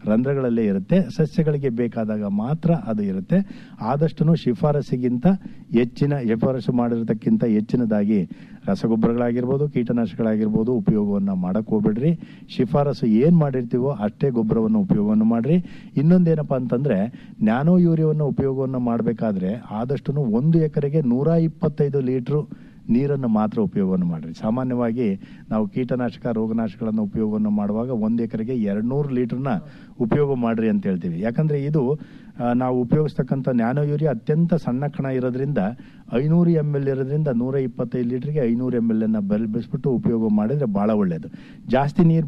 ರಂಧ್ರಗಳಲ್ಲೇ ಇರುತ್ತೆ ಸಸ್ಯಗಳಿಗೆ ಬೇಕಾದಾಗ ಮಾತ್ರ ಅದು ಇರುತ್ತೆ ಆದಷ್ಟು ಶಿಫಾರಸಿಗಿಂತ ಹೆಚ್ಚಿನ ಶಿಫಾರಸು ಮಾಡಿರತಕ್ಕಿಂತ ಹೆಚ್ಚಿನದಾಗಿ ರಸಗೊಬ್ಬರಗಳಾಗಿರ್ಬೋದು ಕೀಟನಾಶಕಗಳಾಗಿರ್ಬೋದು ಉಪಯೋಗವನ್ನು ಮಾಡಕ್ ಹೋಗ್ಬೇಡ್ರಿ ಶಿಫಾರಸು ಏನ್ ಮಾಡಿರ್ತೀವೋ ಅಷ್ಟೇ ಗೊಬ್ಬರವನ್ನು ಉಪಯೋಗವನ್ನು ಮಾಡ್ರಿ ಇನ್ನೊಂದೇನಪ್ಪ ಅಂತಂದ್ರೆ ನ್ಯಾನೋ ಯೂರಿಯಾವನ್ನು ಉಪಯೋಗವನ್ನು ಮಾಡಬೇಕಾದ್ರೆ ಆದಷ್ಟು ಒಂದು ಎಕರೆಗೆ ನೂರ ಇಪ್ಪತ್ತೈದು ಲೀಟ್ರು ನೀರನ್ನು ಮಾತ್ರ ಉಪಯೋಗವನ್ನು ಮಾಡ್ರಿ ಸಾಮಾನ್ಯವಾಗಿ ನಾವು ಕೀಟನಾಶಕ ರೋಗನಾಶಕಗಳನ್ನು ಉಪಯೋಗವನ್ನು ಮಾಡುವಾಗ ಒಂದು ಎಕರೆಗೆ ಎರಡ್ನೂರು ಲೀಟರ್ನ ಉಪಯೋಗ ಮಾಡ್ರಿ ಅಂತ ಹೇಳ್ತೀವಿ ಯಾಕಂದ್ರೆ ಇದು ಆ, ನಾವು ಉಪಯೋಗಿಸ್ತಕ್ಕಂಥ ನ್ಯಾನೋ ಯೂರಿಯಾ ಅತ್ಯಂತ ಸಣ್ಣ ಕಣ ಇರೋದ್ರಿಂದ ಐನೂರು ಎಮ್ ಎಲ್ ಇರೋದ್ರಿಂದ ನೂರ ಇಪ್ಪತ್ತೈದು ಲೀಟರ್ಗೆ ಐನೂರು ಎಮ್ ಎಲ್ ಅನ್ನ ಬೆಲ್ ಬೆಳೆಸ್ಬಿಟ್ಟು ಉಪಯೋಗ ಮಾಡಿದ್ರೆ ಬಹಳ ಒಳ್ಳೆಯದು ಜಾಸ್ತಿ ನೀರು